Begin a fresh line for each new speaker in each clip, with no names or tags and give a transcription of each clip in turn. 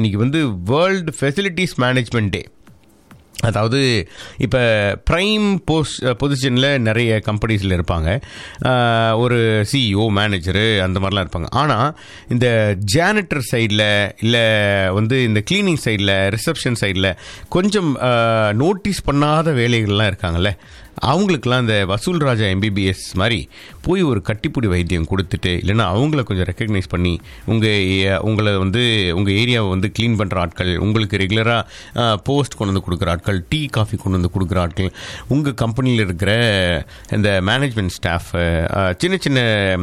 இன்னைக்கு வந்து world facilities management டே அதாவது இப்போ ப்ரைம் போஸ்ட் பொசிஷனில் நிறைய கம்பெனிஸில் இருப்பாங்க ஆஹ் ஒரு சிஇஓ மேனேஜரு அந்த மாதிரிலாம் இருப்பாங்க ஆனால் இந்த ஜானிட்டர் சைடில் இல்லை வந்து இந்த க்ளீனிங் சைடில் ரிசப்ஷன் சைடில் கொஞ்சம் நோட்டீஸ் பண்ணாத வேலைகள்லாம் இருக்காங்கல்ல அவங்களுக்கெல்லாம் இந்த வசூல் ராஜா எம்பிபிஎஸ் மாதிரி போய் ஒரு கட்டிப்புடி வைத்தியம் கொடுத்துட்டு இல்லைன்னா அவங்கள கொஞ்சம் ரெக்கக்னைஸ் பண்ணி உங்கள் உங்களை வந்து உங்கள் ஏரியாவை வந்து க்ளீன் பண்ணுற ஆட்கள் உங்களுக்கு ரெகுலராக போஸ்ட் கொண்டு வந்து கொடுக்குற ஆட்கள் டீ காஃபி கொண்டு வந்து கொடுக்குற ஆட்கள் உங்கள் கம்பெனியில் இருக்கிற இந்த மேனேஜ்மெண்ட் ஸ்டாஃப் சின்ன சின்ன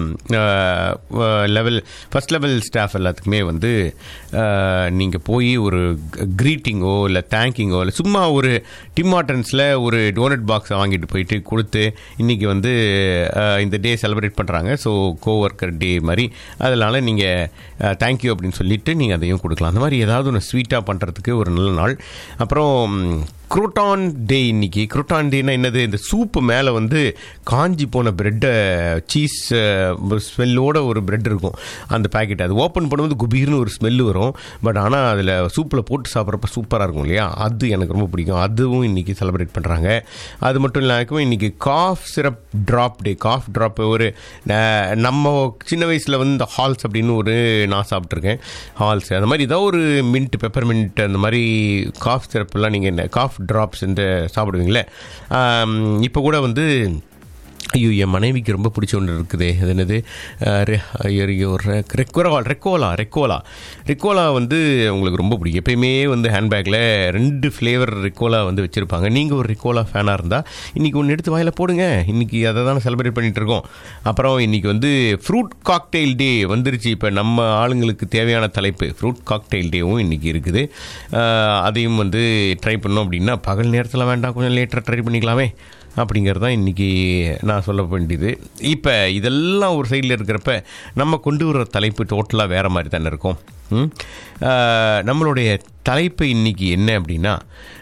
லெவல் ஃபஸ்ட் லெவல் ஸ்டாஃப் எல்லாத்துக்குமே வந்து நீங்கள் போய் ஒரு க்ரீட்டிங்கோ இல்லை தேங்கிங்கோ இல்லை சும்மா ஒரு டிமாட்டன்ஸில் ஒரு டோனட் பாக்ஸ் வாங்கிட்டு போயிட்டு கொடுத்து இன்றைக்கி வந்து அஹ், இந்த டே செலிப்ரேட் பண்ணுறாங்க ஸோ கோவர்க்கர் டே மாதிரி அதனால் நீங்கள் தேங்க்யூ அப்படின்னு சொல்லிட்டு நீங்கள் அதையும் கொடுக்கலாம் அந்த மாதிரி ஏதாவது ஒன்று ஸ்வீட்டாக பண்ணுறதுக்கு ஒரு நல்ல நாள் அப்புறம் குரோட்டான் டே இன்னைக்கு குரோட்டான் டேனா என்னது இந்த சூப்பு மேலே வந்து காஞ்சி போன பிரெட்டை சீஸ் ஸ்மெல்லோட ஒரு பிரெட் இருக்கும் அந்த பாக்கெட் அது ஓப்பன் பண்ணும்போது குபீர்னு ஒரு ஸ்மெல்லு வரும் பட் ஆனால் அதில் சூப்பில் போட்டு சாப்பிட்றப்ப சூப்பராக இருக்கும் இல்லையா அது எனக்கு ரொம்ப பிடிக்கும் அதுவும் இன்னைக்கு செலிப்ரேட் பண்ணுறாங்க அது மட்டும் இல்லாமல் இன்னைக்கு cough syrup drop day cough drop ஒரு அஹ், நம்ம சின்ன வயசில் வந்து இந்த ஹால்ஸ் அப்படின்னு ஒரு நான் சாப்பிட்ருக்கேன் ஹால்ஸ் அந்த மாதிரி ஏதோ ஒரு மின்ட் பெப்பர் மின்ட் அந்த மாதிரி காஃப் சிரப்லாம் நீங்கள் காஃப் ட்ராப்ஸ் இந்த சாப்பிடுவீங்களே இப்போ கூட வந்து ஐயோ என் மனைவிக்கு ரொம்ப பிடிச்ச ஒன்று இருக்குது அது என்னது அஹ், ரெ- ஐயோ, ஐயோ, ரெ- ரெக்கோலா ரெக்கோலா ரெக்கோலா ரெக்கோலா வந்து உங்களுக்கு ரொம்ப பிடிக்கும் எப்பயுமே வந்து ஹேண்ட்பேக்கில் ரெண்டு ஃப்ளேவர் ரெக்கோலா வந்து வச்சுருப்பாங்க நீங்கள் ஒரு ரெக்கோலா ஃபேனாக இருந்தால் இன்றைக்கி ஒன்று எடுத்து வாயில் போடுங்க இன்றைக்கி அதை தான் செலிப்ரேட் பண்ணிகிட்டு இருக்கோம் அப்புறம் இன்றைக்கி வந்து ஃப்ரூட் காக்டெயில் டே வந்துருச்சு இப்போ நம்ம ஆளுங்களுக்கு தேவையான தலைப்பு ஃப்ரூட் காக்டெயில் டேவும் இன்றைக்கி இருக்குது அஹ், அதையும் வந்து ட்ரை பண்ணோம் அப்படின்னா பகல் நேரத்தில் வேண்டாம் கொஞ்சம் லேட்டராக ட்ரை பண்ணிக்கலாமே அப்படிங்கிறது தான் இன்றைக்கி நான் சொல்ல வேண்டியது இப்போ இதெல்லாம் ஒரு சைடில் இருக்கிறப்ப நம்ம கொண்டு வர தலைப்பு டோட்டலாக வேறு மாதிரி தானே இருக்கும் ம்? ஆஹ், நம்மளுடைய தலைப்பு இன்னைக்கு என்ன அப்படின்னா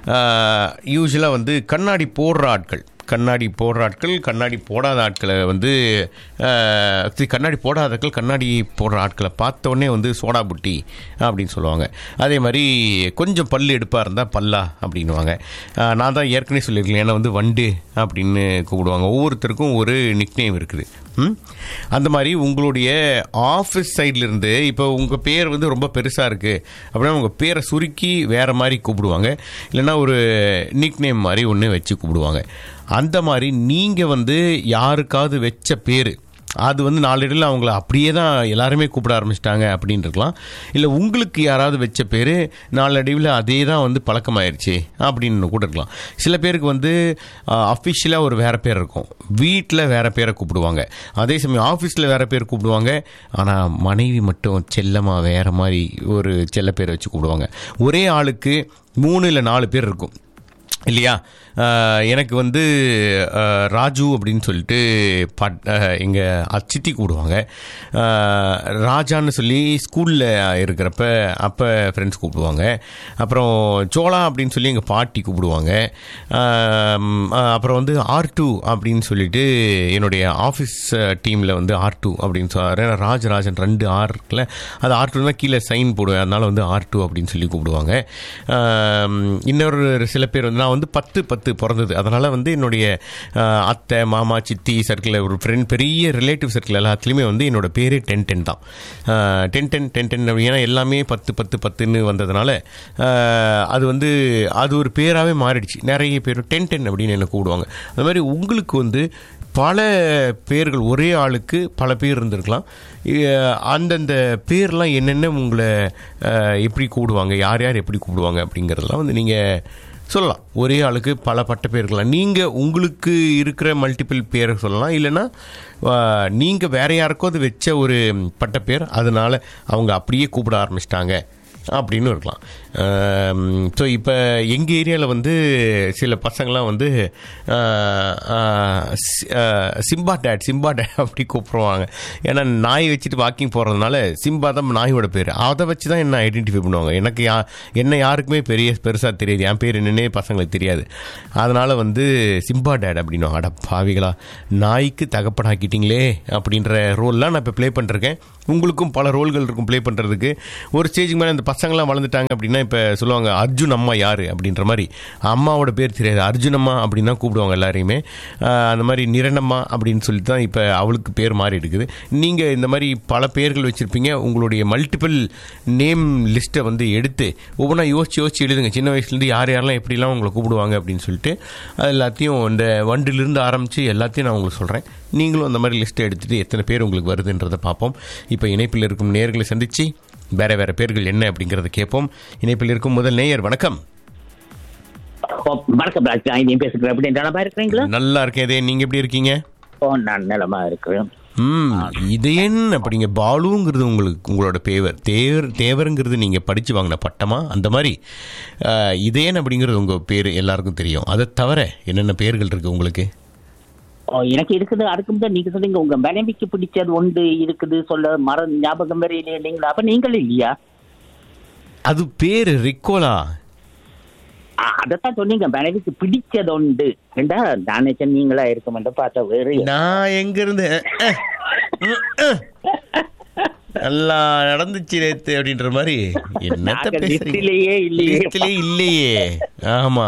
யூஸ்வலாக வந்து கண்ணாடி போடுற ஆட்கள் கண்ணாடி போடுற ஆட்கள் கண்ணாடி போடாத ஆட்களை வந்து ஆஹ், see, கண்ணாடி போடாத ஆட்கள் கண்ணாடி போடுற ஆட்களை பார்த்த உடனே வந்து சோடா புட்டி அப்படின்னு சொல்லுவாங்க அதே மாதிரி கொஞ்சம் பல்லு எடுப்பாக இருந்தால் பல்லா அப்படின்னுவாங்க ஆஹ், நான் தான் ஏற்கனவே சொல்லியிருக்கேன் ஏன்னா வந்து வண்டு அப்படின்னு கூப்பிடுவாங்க ஒவ்வொருத்தருக்கும் ஒரு நிக்னேம் இருக்குது ம்? அந்த மாதிரி உங்களுடைய ஆஃபீஸ் சைட்லேருந்து இப்போ உங்கள் பேர் வந்து ரொம்ப பெருசாக இருக்குது அப்படின்னா உங்கள் பேரை சுருக்கி வேறு மாதிரி கூப்பிடுவாங்க இல்லைன்னா ஒரு நிக்னேம் மாதிரி ஒன்று வச்சு கூப்பிடுவாங்க அந்த மாதிரி நீங்கள் வந்து யாருக்காவது வச்ச பேர் அது வந்து நாளடைவில் அவங்கள அப்படியே தான் எல்லாருமே கூப்பிட ஆரம்பிச்சிட்டாங்க அப்படின்னு இருக்கலாம் இல்லை உங்களுக்கு யாராவது வச்ச பேர் நாளடைவில் அதே தான் வந்து பழக்கமாயிருச்சு அப்படின்னு கூட இருக்கலாம் சில பேருக்கு வந்து அஃபிஷியலாக ஒரு வேறு பேர் இருக்கும் வீட்டில் வேறு பேரை கூப்பிடுவாங்க அதே சமயம் ஆஃபீஸில் வேறு பேர் கூப்பிடுவாங்க ஆனால் மனைவி மட்டும் செல்லமாக வேறு மாதிரி ஒரு செல்ல பேரை வச்சு கூப்பிடுவாங்க ஒரே ஆளுக்கு மூணு இல்லை நாலு பேர் இருக்கும் இல்லையா ஆஹ் எனக்கு வந்து ஆஹ் ராஜு அப்படின்னு சொல்லிட்டு பட் எங்கள் சித்தி கூப்பிடுவாங்க ஆஹ் ராஜான்னு சொல்லி ஸ்கூலில் இருக்கிறப்ப அப்போ ஃப்ரெண்ட்ஸ் கூப்பிடுவாங்க அப்புறம் சோளா அப்படின்னு சொல்லி எங்கள் பாட்டி கூப்பிடுவாங்க ஆம், ஆஹ் அப்புறம் வந்து ஆர் டூ அப்படின்னு சொல்லிட்டு என்னுடைய ஆஃபீஸ் டீமில் வந்து ஆர் டூ அப்படின்னு சொல்கிறாரு ராஜராஜன் ரெண்டு ஆர் இருக்குல்ல அது ஆர் டூ தான் கீழே சைன் போடுவேன் அதனால வந்து ஆர் டூ அப்படின்னு சொல்லி கூப்பிடுவாங்க ஆம், இன்னொரு சில பேர் வந்து நான் வந்து பத்து பத்து பிறந்தது அதனால் வந்து என்னுடைய ஆஹ், அத்தை மாமா சித்தி சர்க்கிள் ஒரு ஃப்ரெண்ட் பெரிய ரிலேட்டிவ் சர்க்கிள் எல்லாத்துலேயுமே வந்து என்னோட பேரே டென் டென் தான் டென் டென் டென் டென் ஏன்னா எல்லாமே பத்து பத்து பத்துன்னு வந்ததுனால ஆஹ், அது வந்து அது ஒரு பேராகவே மாறிடுச்சு நிறைய பேர் டென் டென் அப்படின்னு என்ன கூப்பிடுவாங்க அது மாதிரி உங்களுக்கு வந்து பல பேர்கள் ஒரே ஆளுக்கு பல பேர் இருந்திருக்கலாம் இ- அந்தந்த பேர்லாம் என்னென்ன உங்களை அஹ், எப்படி கூப்பிடுவாங்க யார் யார் எப்படி கூப்பிடுவாங்க அப்படிங்கிறதெல்லாம் வந்து நீங்கள் சொல்லலாம் ஒரே ஆளுக்கு பல பட்ட பேர் இருக்கலாம் நீங்கள் உங்களுக்கு இருக்கிற மல்டிபிள் பேரை சொல்லலாம் இல்லைன்னா நீங்கள் வேற யாருக்கோ அது வச்ச ஒரு பட்ட பேர் அதனால அவங்க அப்படியே கூப்பிட ஆரம்பிச்சிட்டாங்க அப்படின்னு இருக்கலாம் ஸோ இப்போ எங்கள் ஏரியாவில் வந்து சில பசங்களாம் வந்து ஆஹ், ஆஹ், சி- ஆஹ், சிம்பா டேட் சிம்பா டேட் அப்படி கூப்பிடுவாங்க ஏன்னா நாய் வச்சுட்டு வாக்கிங் போகிறதுனால சிம்பா தான் நாயோட பேர் அதை வச்சு தான் என்ன ஐடென்டிஃபை பண்ணுவாங்க எனக்கு யா என்ன யாருக்குமே பெரிய பெருசாக தெரியாது என் பேர் என்னன்னே பசங்களுக்கு தெரியாது அதனால் வந்து சிம்பா டேட் அப்படின்னு அட பாவிகளா நாய்க்கு தகப்பனாக்கிட்டீங்களே அப்படின்ற ரோல்லாம் நான் இப்போ ப்ளே பண்ணிருக்கேன் உங்களுக்கும் பல ரோல்கள் இருக்கும் ப்ளே பண்ணுறதுக்கு ஒரு ஸ்டேஜுக்கு மேலே இந்த பசங்களாம் வளர்ந்துட்டாங்க அப்படின்னா இப்போ சொல்லுவாங்க அர்ஜுன் அம்மா யார் அப்படின்ற மாதிரி அம்மாவோட பேர் தெரியாது அர்ஜுன் அம்மா அப்படின்னு தான் கூப்பிடுவாங்க எல்லாரையுமே ஆஹ் அந்த மாதிரி நிரணம்மா அப்படின்னு சொல்லி தான் இப்போ அவளுக்கு பேர் மாறி இருக்குது நீங்கள் இந்த மாதிரி பல பேர்கள் வச்சுருப்பீங்க உங்களுடைய மல்டிபிள் நேம் லிஸ்ட்டை வந்து எடுத்து ஒவ்வொன்றா யோசிச்சு யோசிச்சு எழுதுங்க சின்ன வயசுலேருந்து யார் யாரெல்லாம் எப்படிலாம் உங்களை கூப்பிடுவாங்க அப்படின்னு சொல்லிட்டு அது எல்லாத்தையும் இந்த வண்டிலிருந்து ஆரம்பித்து எல்லாத்தையும் நான் உங்களுக்கு சொல்கிறேன் நீங்களும் அந்த மாதிரி லிஸ்ட்டை எடுத்துகிட்டு எத்தனை பேர் உங்களுக்கு வருதுன்றதை பார்ப்போம் இப்போ இணைப்பில் இருக்கும் நேர்களை சந்தித்து வேற வேற பேர்கள் என்ன அப்படிங்கிறத கேட்போம் இணைப்பில் இருக்கும் முதல் நேயர் வணக்கம்
ஓ, வணக்கம் ராஜ் நான் இதையும் பேசுகிறேன் எப்படி நலமா இருக்கிறீங்களா
நல்லா இருக்கேன் இதே நீங்கள் எப்படி இருக்கீங்க
ஓ நான் நலமா இருக்கிறேன்
ம் இது என்ன அப்படிங்க பாலுங்கிறது உங்களுக்கு உங்களோட பேவர் தேவர் தேவருங்கிறது நீங்கள் படித்து வாங்கின பட்டமா அந்த மாதிரி அஹ், இதேன் அப்படிங்கிறது உங்கள் பேர் எல்லாருக்கும் தெரியும் அதை தவிர என்னென்ன பேர்கள் இருக்குது உங்களுக்கு
ஓ எனக்கு இருக்குது அதுக்கும் தான் நீங்க சொன்னீங்க உங்க மனைவிக்கு பிடிச்சது ஒன்று இருக்குது சொல்ல மர ஞாபகம் வேற இல்லைங்களா அப்ப நீங்களும் இல்லையா
அது பேர் ரிக்கோலா
ஆ, அதைத்தான் சொன்னீங்க மனைவிக்கு பிடிச்சது உண்டு ஏண்டா நானே நீங்களா இருக்குமென்று பார்த்தா வேறு
நான் எங்கிருந்து அஹ், அஹ், அஹ். நல்லா நடந்துச்சு நேத்து அப்படின்ற மாதிரி என்னத்த
நாங்க
பேசுறீங்க
லிஸ்டிலேயே இல்லையே
லிஸ்ட்லயே இல்லையே ஆமா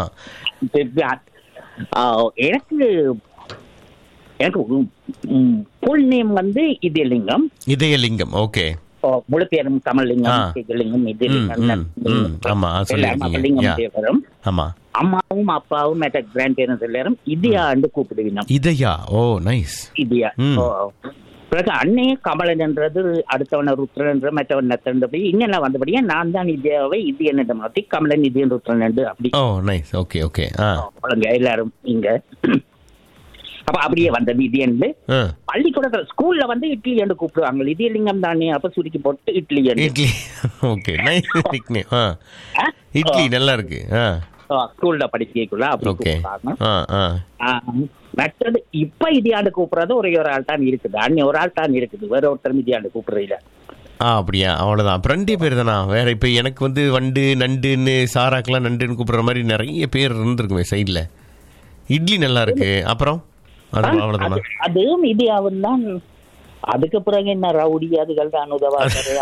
ஆ, எனக்கு எனக்கு ஃபுல் நேம் வந்து இதயலிங்கம்
இதயலிங்கம் ஓகே
ஓ, முழு பேரும்
ஆ.
கமலிங்கம் இதயலிங்கம் இதயலிங்கம்
ம், ம், ம். ஆமா, சொல்லிருக்கீங்க.
லிங்கம்
யா.
தேவரும்
ஆமா
அம்மாவும் அப்பாவும் மற்ற கிராண்ட் பேரண்ட்ஸ் எல்லாரும் இந்தியாண்டு கூப்பிடுவினோம்
இதயா ஓ நைஸ்
இந்தியா
ம்.
ஓ. பிறகு அன்னையே கமலன் என்றது அடுத்தவன ருத்ரன் என்ற மற்றவன் நத்தன்றபடி இன்னெல்லாம் வந்தபடியே நான் தான் இந்தியாவை இந்தியன் என்று மாற்றி கமலன் இந்தியன் ருத்ரன் என்று அப்படி
ஓ நைஸ் ஓகே ஓகே ஆ
அவளுங்க எல்லாரும் இங்க அப்ப அப்படியே வந்தது இந்தியன்ல
ஆ.
பள்ளிக்கூடத்துல ஸ்கூல்ல வந்து இட்லி என்று கூப்பிடுவாங்க இதயலிங்கம் தானே அப்ப சுருக்கி போட்டு இட்லி என்று
இட்லி ஓகே நைஸ் நிக்னேம் ஆ இட்லி நல்லா இருக்கு ஆ
ஸ்கூல்ல படிக்கக்குள்ள அப்படி
ஓகே
கூப்பிடுவாங்க
ஆ ஆ
ஆ, மற்றது இப்ப இதியாண்டு கூப்பிடுறது ஒரே ஒரு ஆள் தான் இருக்குது அன்னி ஒரு ஆள் தான் இருக்குது வேற ஒருத்தர் இதியாண்டு கூப்பிடுறீங்க
ஆ அப்படியா அவ்வளோதான் அப்புறம் ரெண்டே பேர் தானா வேற இப்போ எனக்கு வந்து வண்டு நண்டுன்னு சாராக்கெல்லாம் நண்டுன்னு கூப்பிடுற மாதிரி நிறைய பேர் இருந்திருக்குமே சைடில் இட்லி நல்லா இருக்கு அப்புறம் அது அவ்வளோதானா
அது- அதுவும் இந்தியாவும் தான் அதுக்கு பிறகு என்ன ரவுடி அதுகள் தான் உதவாது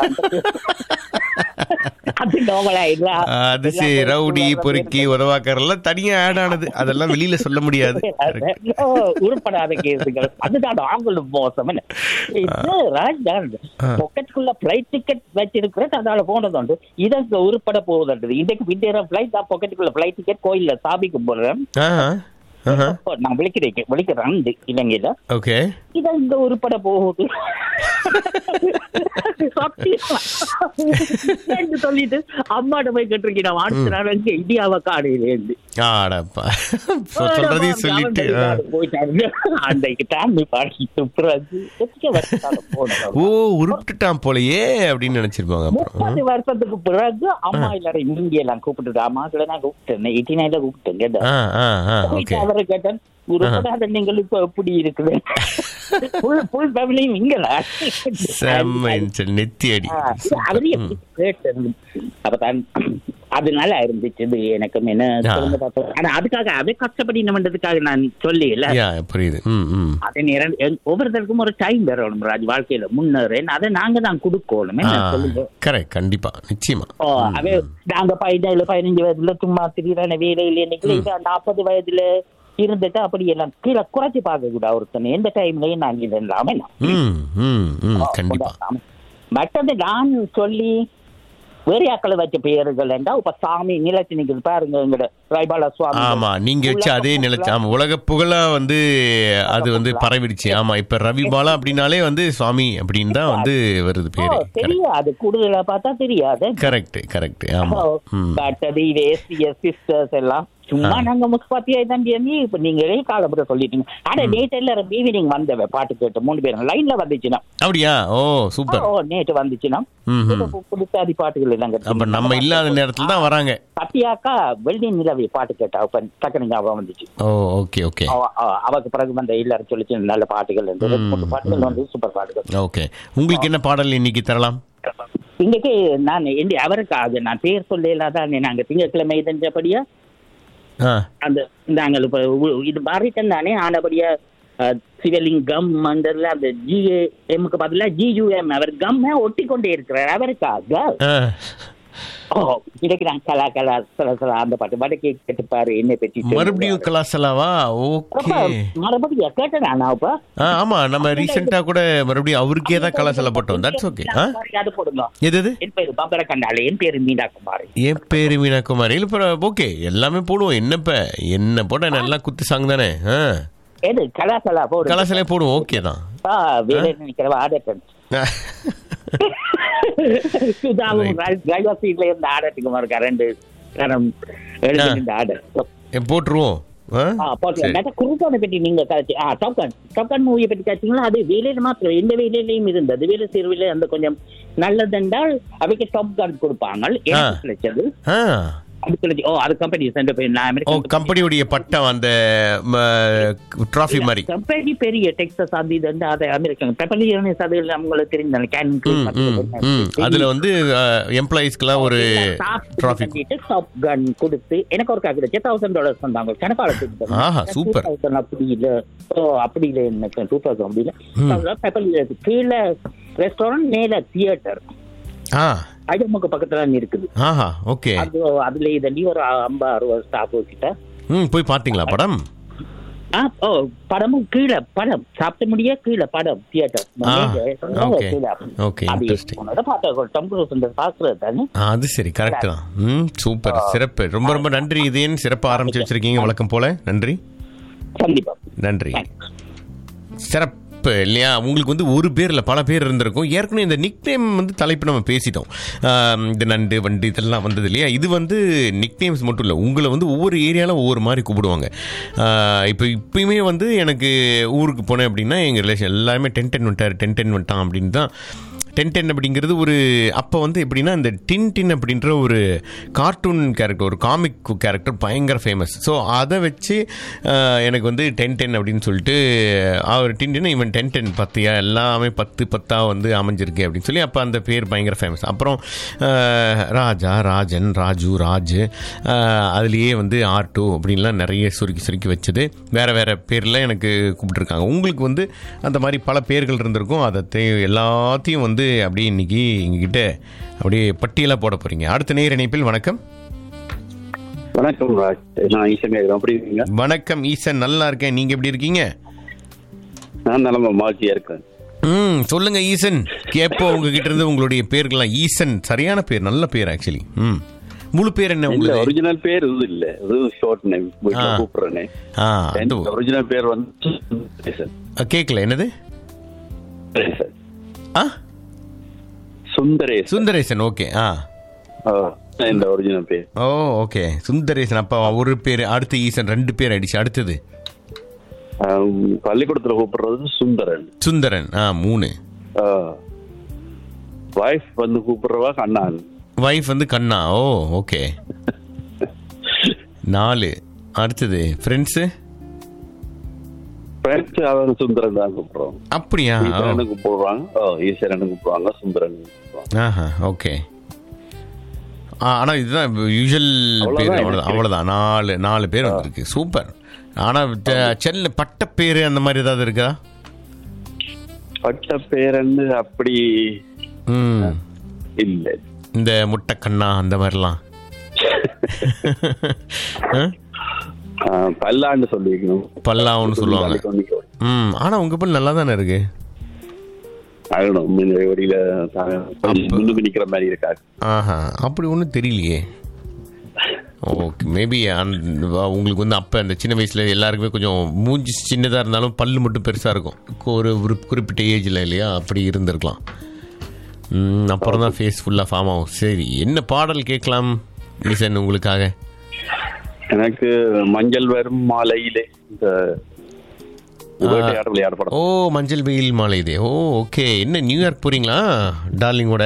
அது நோவலாயிடுதா
அது சரி ரவுடி பொறுக்கி உதவாக்கரெல்லாம் தனியா ஆட் ஆனது அதெல்லாம் வெளியில சொல்ல முடியாது
ஓ, உருப்படாத கேசுகள் அதுதான் நாங்களும் மோசம் என்ன இது ராஜ்தான் பொக்கெட்டுக்குள்ள பிளைட் டிக்கெட் வச்சிருக்கிறது அதால போனதுண்டு இதற்கு உருப்பட போகுதுன்றது இன்னைக்கு பின்னேற பிளைட் தான் பொக்கெட்டுக்குள்ள பிளைட் டிக்கெட் கோயில்ல சாபிக்கு போடுறேன்
ஆஹா ஆஹா
நான் விളിக்கிறேன் விളിக்கிறேன் இலங்கையில
ஓகே
இது இங்க உருப்பட போகுது சத்தியமா. என்று சொல்லிட்டு அம்மாட்ட போய் கேட்டிருக்கேன் நான் அடுத்த நாள் வந்து இந்தியாவை காடையிலேருந்து
ஆடப்பா சொ- சொல்றதையும் சொல்லிட்டு ஆ.
போயிட்டாங்க அன்றைக்கு டாமி பாடிட்டு பிறகு எத்தனை வருஷத்தால போனோம்
ஓ உருப்பிட்டுட்டான் போலயே அப்படின்னு நினைச்சிருப்பாங்க அப்புறம்
முப்பது வருஷத்துக்கு பிறகு அம்மா எல்லாரும் இங்க எல்லாம் கூப்பிட்டு அம்மாக்களை நான் கூப்பிட்டேன் எயிட்டி நைன்ல கூப்பிட்டேன் கேட்டேன்
ஆ ஆ ஆ
போயிட்டு
ஓகே
அவரை கேட்டேன் உருப்படாத நீங்கள் இப்ப எப்படி இருக்குது ஃபுல் ஃபுல் ஃபேமிலியும் இங்கல
செம்ம இன்சல், நெத்தி அடி
ஆ, அவரு எப்படி கேட்டது அப்பதான் அதனால இருந்துச்சு இது எனக்கு என்ன
ஆ.
சொல்லுங்க பாப்போம். ஆனா அதுக்காக அதை கஷ்டப்படி பண்றதுக்காக நான் சொல்லல
யா புரியுது ம் ம்
அதை நேரம் எங்க- ஒவ்வொருத்தருக்கும் ஒரு டைம் வரணும் ராஜ் வாழ்க்கையில முன்னேறேன் அதை நாங்க தான் கொடுக்கணும் என்ன சொல்லுங்க
கரெக்ட் கண்டிப்பா நிச்சயமா
ஓ அதே நாங்க பதினேழு பதினஞ்சு வயதுல சும்மா திடீரான வேலையில இன்னைக்கு நாற்பது வயதுல இருந்துட்டு அப்படி எல்லாம் கீழே குறைச்சி பார்க்க கூடாது ஒருத்தன் எந்த டைம்லயும் நாங்க இது இல்லாம என்ன?
ம் ம் ம் கண்டிப்பா
கொண்டாடாம. மற்றது நான் சொல்லி வேறையாக்களை வச்ச பெயர்கள் என்றா இப்ப சாமி நிலச்சி நிக்கிறது பாருங்க எங்கட ரைபால சுவாமி
ஆமா நீங்க வச்ச அதே நிலைச்சு ஆமா உலக புகழா வந்து அது வந்து பரவிடுச்சு ஆமா இப்ப ரவி பாலா அப்படின்னாலே வந்து சுவாமி அப்படின்னு தான் வந்து வருது
ஓ,
பேரு
தெரியாது கூடுதலா பார்த்தா தெரியாது
கரெக்ட் கரெக்ட் ஆமா ம்
பட்டது இது எஸ்டிஎஸ் சிஸ்டர்ஸ் எல்லாம் சும்மா நாங்க முஸ்பாத்தியா தான் பண்ணி இப்ப நீங்களே காலப்பட சொல்லிட்டீங்க ஆனா நேற்று எல்லாரும் ஈவினிங் வந்தவ பாட்டு கேட்டு மூணு பேரும் லைன்ல வந்துச்சுன்னா
அப்படியா ஓ சூப்பர்
ஓ நேற்று வந்துச்சுன்னா
ம் ம்.
புதுசாதி பாட்டுகள் எல்லாம்
அப்ப
கேட்டு
நம்ம இல்லாத நேரத்துல தான் வராங்க
சத்யாக்கா வெள்ளி நிலவை பாட்டு கேட்டா அப்ப டக்குனு ஞாபகம் வந்துச்சு
ஓ ஓகே ஓகே
அவ- அவ- அவக்கு பிறகு வந்த எல்லாரும் சொல்லிச்சு நல்ல பாட்டுகள் இருந்து ரெண்டு மூணு பாட்டுகள் வந்து சூப்பர் பாட்டுகள்
ஓகே உங்களுக்கு என்ன பாடல் இன்னைக்கு தரலாம்
இன்னைக்கு நான் எந்த அவருக்காக நான் பேர் சொல்லல தான் நாங்க திங்கட்கிழமை இதஞ்சபடியா
ஆ
அந்த நாங்கள் இப்ப உ- இது மாறிட்டன் தானே ஆனபடியா அஹ், சிவலிங்கம் மண்டல அந்த ஜிஏஎம்க்கு பதிலா ஜியூஎம் அவர் கம் ஒட்டி கொண்டே இருக்கிறார் அவருக்காக
ஆ
ஓ இன்னைக்கு நான் கலா கலா சல சல அந்த பாட்டு பாட்டு கேட்டுப்பாரு என்ன பற்றி
மறுபடியும் கலாசலாவா ஓகே
மறுபடியும் கேட்டேன் நான் இப்ப
ஆ ஆமா நம்ம ரீசெண்டா கூட மறுபடியும் அவருக்கே தான் கலாசல போட்டோம் தட்ஸ் ஓகே ஆ
அது போடுங்க
எது எது
என் பேரு பம்பர கண்டாலே என் பேரு மீனா குமாரி
என் பேரு மீனா குமாரி இல்ல ஓகே எல்லாமே போடுவோம் என்னப்ப என்ன போட நல்லா குத்து சாங் தானே ஆ
எது கலாசலா போடு
கலாசலே போடுவோம் ஓகே தான்
ஆ, வேலை நினைக்கிறவ ஆடட்டன் சுதாவும் டிரைவர் சீட்ல இருந்து ஆடட்டுக்கு இருக்கா ரெண்டு கரம் எழுதி இந்த ஆடர்
ஏ, போட்டுருவோம் ஆ?
ஆ, போட்டு.
சரி.
மற்ற குருட்டானை பற்றி நீங்க கதைச்சு ஆ டாப்கான் டாப்கான் மூவியை பற்றி காய்ச்சிங்களா அது வேலையில மாத்திரம் எந்த வேலையிலையும் இருந்தது வேலை சேர்வில் அந்த கொஞ்சம் நல்லதென்றால் அவைக்கு டாப் கான் கொடுப்பாங்க எனக்கு கிடைச்சது
ஆ
அது கிடைச்சி ஓ அது கம்பெனி சென்று போய் நான்
ஓ
அமெரிக்கன்
கம்பெனியுடைய பட்டம் அந்த ட்ராஃபி மாதிரி
கம்பெனி பெரிய டெக்ஸஸ் அது இது வந்து அதை அமெரிக்கன் பெப்பலியனே அதுல அவங்களுக்கு தெரிந்த கேனுக்கு
ம், ம், ம். அதுல வந்து எம்ப்ளாயிஸ்க்கெல்லாம் ஒரு ட்ராஃபி
டாப் கன் கொடுத்து எனக்கு ஒரு கிடைச்சு தௌசண்ட் டாலர்ஸ் வந்தாங்க கணக்கால
ஆஹா, super.
அப்படி இல்ல ஓ அப்படி இல்ல எனக்கு டூ தௌசண்ட் அப்படி இல்ல பெப்பலிய கீழே ரெஸ்டாரண்ட் மேல தியேட்டர்
ஆ
ஐயமுக்கு பக்கத்துல இருக்குது
ஆஹா ஓகே
அது அதுல இதண்டி ஒரு ஐம்பது அறுபது ஸ்டாஃப் கிட்ட
ம் போய் பாத்தீங்களா படம்
ஆ, ஓ படமும் கீழே படம் சாப்பிட முடிய கீழே படம் தியேட்டர்
ஆ, okay. Okay, interesting.
பாக்குறது தானே
ஆ, அது சரி கரெக்ட் தான் ம் சூப்பர் சிறப்பு ரொம்ப ரொம்ப நன்றி இது ஏன் சிறப்பு ஆரம்பிச்சு வச்சிருக்கீங்க வழக்கம் போல நன்றி
கண்டிப்பா
நன்றி சிறப்பு இல்லையா உங்களுக்கு வந்து ஒரு பேர் இல்லை பல பேர் இருந்திருக்கும் ஏற்கனவே இந்த நிக் நேம் வந்து தலைப்பு நம்ம பேசிட்டோம் ஆம், இந்த நண்டு வண்டு இதெல்லாம் வந்தது இல்லையா இது வந்து நிக் நேம்ஸ் மட்டும் இல்லை உங்களை வந்து ஒவ்வொரு ஏரியாவில் ஒவ்வொரு மாதிரி கூப்பிடுவாங்க இப்போ இப்பயுமே வந்து எனக்கு ஊருக்கு போனேன் அப்படின்னா எங்கள் ரிலேஷன் எல்லாருமே டென் டென் வந்துட்டார் டென் டென் வந்துட்டான் அப்படின்னு தான் டென் டென் அப்படிங்கிறது ஒரு அப்போ வந்து எப்படின்னா இந்த டின் டின் அப்படின்ற ஒரு கார்ட்டூன் கேரக்டர் ஒரு காமிக் கேரக்டர் பயங்கர ஃபேமஸ் ஸோ அதை வச்சு ஆஹ், எனக்கு வந்து டென் டென் அப்படின்னு சொல்லிட்டு அவர் டின் டின் இவன் டென் டென் பத்தியா எல்லாமே பத்து பத்தாக வந்து அமைஞ்சிருக்கு அப்படின்னு சொல்லி அப்போ அந்த பேர் பயங்கர ஃபேமஸ் அப்புறம் ஆஹ், ராஜா ராஜன் ராஜு ராஜ் ஆஹ், அதுலேயே வந்து ஆர் டூ அப்படின்லாம் நிறைய சுருக்கி சுருக்கி வச்சது வேறு வேறு பேரில் எனக்கு கூப்பிட்டுருக்காங்க உங்களுக்கு வந்து அந்த மாதிரி பல பேர்கள் இருந்திருக்கும் அதை தே- எல்லாத்தையும் வந்து அப்படியே இன்னைக்கு எங்ககிட்ட அப்படியே பட்டியலாக போட போகிறீங்க அடுத்த நேர் இணைப்பில் வணக்கம்
வணக்கம் ராஜ் நான் ஈசன் கேட்கிறேன் அப்படி இருக்கீங்க
வணக்கம் ஈசன் நல்லா இருக்கேன் நீங்கள் எப்படி இருக்கீங்க
நான் நிலம மாச்சியா இருக்கேன்
ம் சொல்லுங்க ஈசன் கேப்போ உங்ககிட்ட இருந்து உங்களுடைய பேர்கள்லாம் ஈசன் சரியான பேர் நல்ல பேர் ஆக்சுவலி ம் முழு பேர் என்ன
இல்ல
உங்களுக்கு
ஒரிஜினல் பேர் இது இல்ல இது ஷார்ட் நேம் வீட்டுல
ஆ.
கூப்பிடுறேனே
ஆ அது
ஒரிஜினல் பேர் வந்து சுந்தரேசன்.
கேட்கல என்னது
சுந்தரேசன்.
ஆ
சுந்தரேசன்
சுந்தரேசன் ஓகே ஆ
ஆ, இந்த ஒரிஜினல் பேர்
ஓ ஓகே சுந்தரேசன் அப்பா ஒரு பேர் அடுத்து ஈசன் ரெண்டு பேர் ஆயிடுச்சு அடுத்தது
ஆம், பள்ளிக்கூடத்துல கூப்பிடுறது சுந்தரன்
சுந்தரன் ஆ மூணு
வைஃப் வந்து கூப்பிடுறவா கண்ணான்
வைஃப் வந்து கண்ணா ஓ ஓகே நாலு அடுத்தது ஃப்ரெண்ட்ஸு
ஃப்ரெண்ட்ஸ் அவர் சுந்தரன் தான் கூப்பிடுறோம்
அப்படியா ஓ.
ஈஸ்வரன் கூப்பிடுவாங்க ஓ ஈஸ்வரன் கூப்பிடுவாங்க சுந்தரன் கூப்பிடுவாங்க
ஆஹா ஓகே ஆ, ஆனா இதுதான் யூஷுவல் பேர்
அவ்வளவுதான்
அவ்வளோதான் அவ்வளோதான் நாலு நாலு பேர் வந்திருக்கு சூப்பர் ஆனா ட- செல்ல பட்ட பேர் அந்த மாதிரி ஏதாவது இருக்கா
பட்ட பேரன்னு அப்படி
ம்
இல்லை
இந்த முட்டை கண்ணா அந்த மாதிரிலாம் ஆ?
ஆ, பல்லாண்டு சொல்லி வைக்கணும்
பல்லாவுன்னு சொல்லுவாங்க ம் ஆனா உங்க பல் நல்லா தானே இருக்கு
ஆகணும் முன்ன வழியில தாங்க கொஞ்சம் முன்னுக்கு நிக்கிற மாதிரி இருக்காது
ஆஹா அப்படி ஒன்றும் தெரியலையே ஓகே மேபி உங்களுக்கு வந்து அப்போ அந்த சின்ன வயசில் எல்லாருக்குமே கொஞ்சம் மூஞ்சி சின்னதாக இருந்தாலும் பல்லு மட்டும் பெருசாக இருக்கும் கு- ஒரு ஒரு குறிப்பிட்ட ஏஜில் இல்லையா அப்படி இருந்திருக்கலாம் ம், அப்புறம் தான் ஃபேஸ் ஃபுல்லாக ஃபார்ம் ஆகும் சரி என்ன பாடல் கேட்கலாம் ஈசன் உங்களுக்காக
எனக்கு மஞ்சள் வரும் மாலையிலே இந்த வேட்டையாட விளையாட படம்
ஓ மஞ்சள் வெயில் மாலை இது ஓ ஓகே என்ன நியூயார்க் போகிறீங்களா டார்லிங்கோட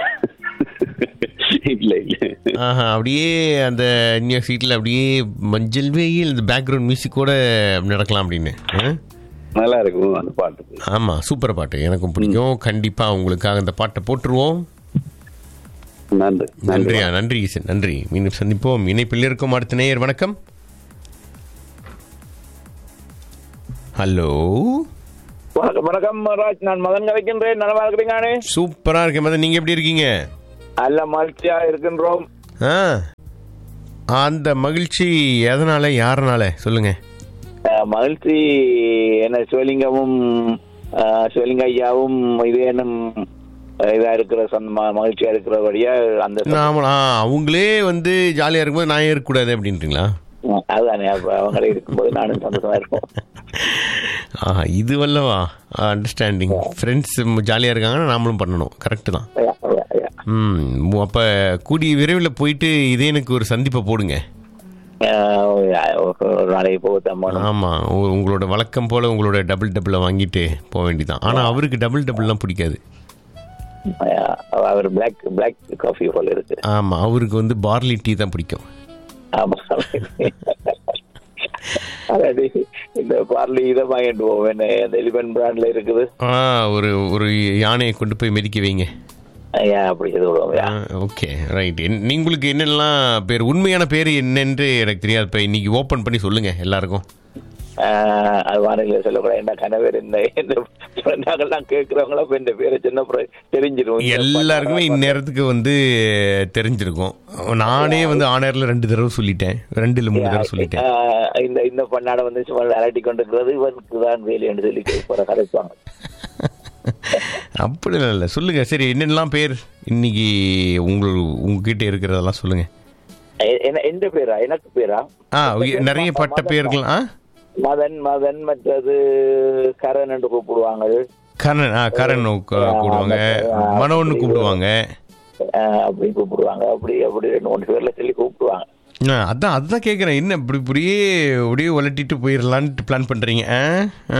இல்ல இல்ல
ஆஹா அப்படியே அந்த நியூயார்க் சீட்டில் அப்படியே மஞ்சள் வெயில் இந்த பேக்ரவுண்ட் மியூசிக்கோட நடக்கலாம் அப்படின்னு ஆ?
நல்லா இருக்கும் அந்த பாட்டுக்கு
ஆமாம் சூப்பர் பாட்டு எனக்கும் பிடிக்கும் கண்டிப்பாக உங்களுக்காக இந்த பாட்டை போட்டுருவோம்
நன்றி நன்றி
நன்றியா நன்றி ஈசன் நன்றி மீண்டும் சந்திப்போம் இணைப்பில் இருக்கும் அடுத்த நேயர் வணக்கம் ஹலோ
வணக்கம் வணக்கம் ராஜ் நான் மகன் கதைக்கின்றேன் நலமா இருக்கிறீங்க
சூப்பரா இருக்கேன் மதன் நீங்க எப்படி இருக்கீங்க
நல்ல மகிழ்ச்சியா இருக்கின்றோம்
ஆ அந்த மகிழ்ச்சி எதனால யாருனால சொல்லுங்க
அஹ், மகிழ்ச்சி என்ன சிவலிங்கமும் அஹ், சிவலிங்க ஐயாவும் இது என்னும் இதா இருக்கிற சொந்த மகிழ்ச்சியா இருக்கிறபடியா அந்த
நாம ஆ, அவங்களே வந்து ஜாலியாக இருக்கும்போது நான் இருக்கக்கூடாது அப்படின்றீங்களா
அதுதானே அப்ப அவங்களே இருக்கும்போது நானும் சந்தோஷமா இருப்போம்
ஆ இது வல்லவா அண்டர்ஸ்டாண்டிங் ஃப்ரெண்ட்ஸ் ஜாலியாக இருக்காங்கன்னா நாமளும் பண்ணணும் கரெக்டு தான்
ஐயா, ஐயா, ஐயா.
ம் அப்போ கூடிய விரைவில் போயிட்டு இதே எனக்கு ஒரு சந்திப்பை போடுங்க
அஹ், ஒரு நாளைக்கு போகத்தான் போகணும்
ஆமாம் உங்களோட வழக்கம் போல் உங்களோட டபுள் டபுளை வாங்கிட்டு போக வேண்டியதான் ஆனால் அவருக்கு டபுள் டபுள்லாம் பிடிக்காது
ஐயா, அவர் பிளாக் பிளாக் காஃபி போல இருக்கு
ஆமாம் அவருக்கு வந்து பார்லி டீ தான் பிடிக்கும்
ஆமா அதாடி, இந்த பார்லி இதை வாங்கிட்டு போவேன் அந்த எலிபன் பிராண்ட்ல இருக்குது
ஆ ஒரு ஒரு யானையை கொண்டு போய் மிதிக்க வைங்க
ஐயா அப்படி இது விடுவோம்
ஓகே ரைட் உங்களுக்கு என்னெல்லாம் பேர் உண்மையான பேர் என்னென்று எனக்கு தெரியாது இப்போ இன்னைக்கு ஓப்பன் பண்ணி சொல்லுங்க எல்லாருக்கும்
ஆஹ் அது வானிலை சொல்லக்கூடாது என்ன கணவர் என்ன என்ன நாங்கள்லாம் கேட்கிறவங்களா இப்ப இந்த பேரை சின்ன பிறகு தெரிஞ்சிடும்
எல்லாருக்குமே இந்நேரத்துக்கு வந்து தெரிஞ்சிருக்கும் நானே வந்து ஆனரில் ரெண்டு தடவை சொல்லிட்டேன் ரெண்டு இல்லை மூணு தடவை சொல்லிட்டேன்
ஆஹ் இந்த இந்த பண்ணாட வந்து சும்மா அலட்டி கொண்டிருக்கிறது இவனுக்கு தான் வேலைன்னு சொல்லி போற கதைப்பாங்க
அப்படிலாம் இல்லை சொல்லுங்க சரி என்னென்னலாம் பேர் இன்னைக்கு உங்கள் உங்ககிட்ட இருக்கிறதெல்லாம் சொல்லுங்க
எ- என்ன எந்த பேரா எனக்கு பேரா
ஆ நிறைய பட்ட பேர்கள் ஆ
மதன் மதன் மற்றது கரண் என்று கூப்பிடுவாங்க
கரண் ஆ கரண் கூ- கூப்பிடுவாங்க மனோன்னு கூப்பிடுவாங்க
ஆஹ் அப்படி கூப்பிடுவாங்க அப்படி அப்படி ரெண்டு மூணு பேர்ல சொல்லி கூப்பிடுவாங்க
ஆ, அதான் அதுதான் கேட்குறேன் என்ன இப்படி இப்படியே அப்படியே உலட்டிட்டு போயிடலான்ட்டு பிளான் பண்ணுறீங்க ஆ ஆ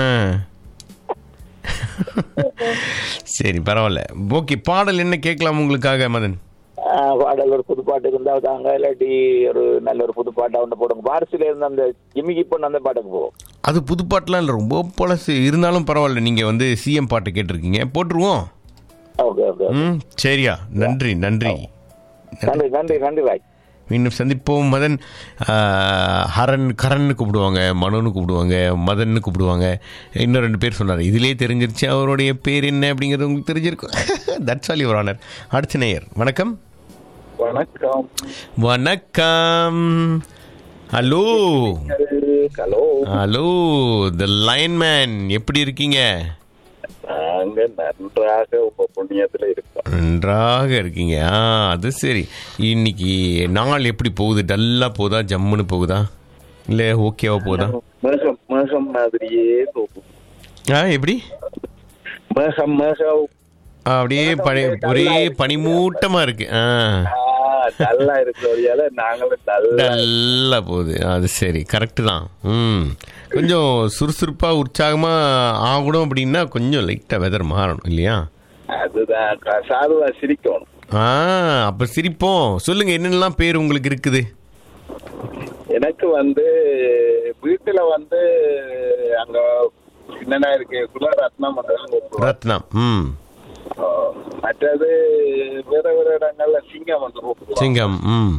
சரி பரவாயில்ல ஓகே பாடல் என்ன கேட்கலாம் உங்களுக்காக மதன்
ஆஹ் பாடல் ஒரு புது பாட்டு இருந்தா தாங்க இல்லாட்டி ஒரு நல்ல ஒரு புது பாட்டா ஒன்று போடுங்க பாரசில இருந்து அந்த ஜிமிக்கி பொண்ணு அந்த பாட்டுக்கு போவோம்
அது புது பாட்டுலாம் இல்லை ரொம்ப பழசு இருந்தாலும் பரவாயில்ல நீங்கள் வந்து சிஎம் பாட்டு கேட்டிருக்கீங்க போட்டுருவோம்
ஓகே ஓகே
ம் சரியா நன்றி நன்றி
நன்றி நன்றி நன்றி ராய்
மீண்டும் சந்திப்போம் மதன் ஆ, ஹரன் கரன்னு கூப்பிடுவாங்க மனோன்னு கூப்பிடுவாங்க மதன்னு கூப்பிடுவாங்க இன்னும் ரெண்டு பேர் சொன்னார் இதிலே தெரிஞ்சிருச்சு அவருடைய பேர் என்ன அப்படிங்கிறது உங்களுக்கு தெரிஞ்சிருக்கும் தட்ஸ் ஆல் யுவர் ஆனர் அடுத்த நேயர் வணக்கம்
வணக்கம்
வணக்கம் hello
hello
hello the lineman எப்படி இருக்கீங்க
நாங்க நன்றாக உங்க புண்ணியத்துல இருக்கோம்
நன்றாக இருக்கீங்க ஆ அது சரி இன்னைக்கு நாள் எப்படி போகுது டல்லாக போகுதா ஜம்முன்னு போகுதா இல்லை ஓகேவா போகுதா
மேகம் மேகம் மாதிரியே தோக்கும்
ஆ எப்படி
மேகம் மேகம்
ஆ, அப்படியே பனி ஒரே பனிமூட்டமா இருக்கு ஆ
நல்லா இருக்கிறதால நாங்களும் நல்லா
டல்லா போகுது அது சரி கரெக்டு தான் ம் கொஞ்சம் சுறுசுறுப்பா உற்சாகமா ஆகணும் அப்படின்னா கொஞ்சம் லைட்டா வெதர் மாறணும் இல்லையா
அதுதான் க- சாதுவா சிரிக்கணும்
ஆ அப்ப சிரிப்போம் சொல்லுங்க என்னென்னலாம் பேர் உங்களுக்கு இருக்குது
எனக்கு வந்து வீட்டுல வந்து அங்க என்னென்ன இருக்கு குலரத்னம் கூப்பிடுவோம்
ரத்னம் ம்
மற்றது வேற வேற இடங்கள்ல சிங்கம் வந்து கூப்பிடுவோம்
சிங்கம் ம்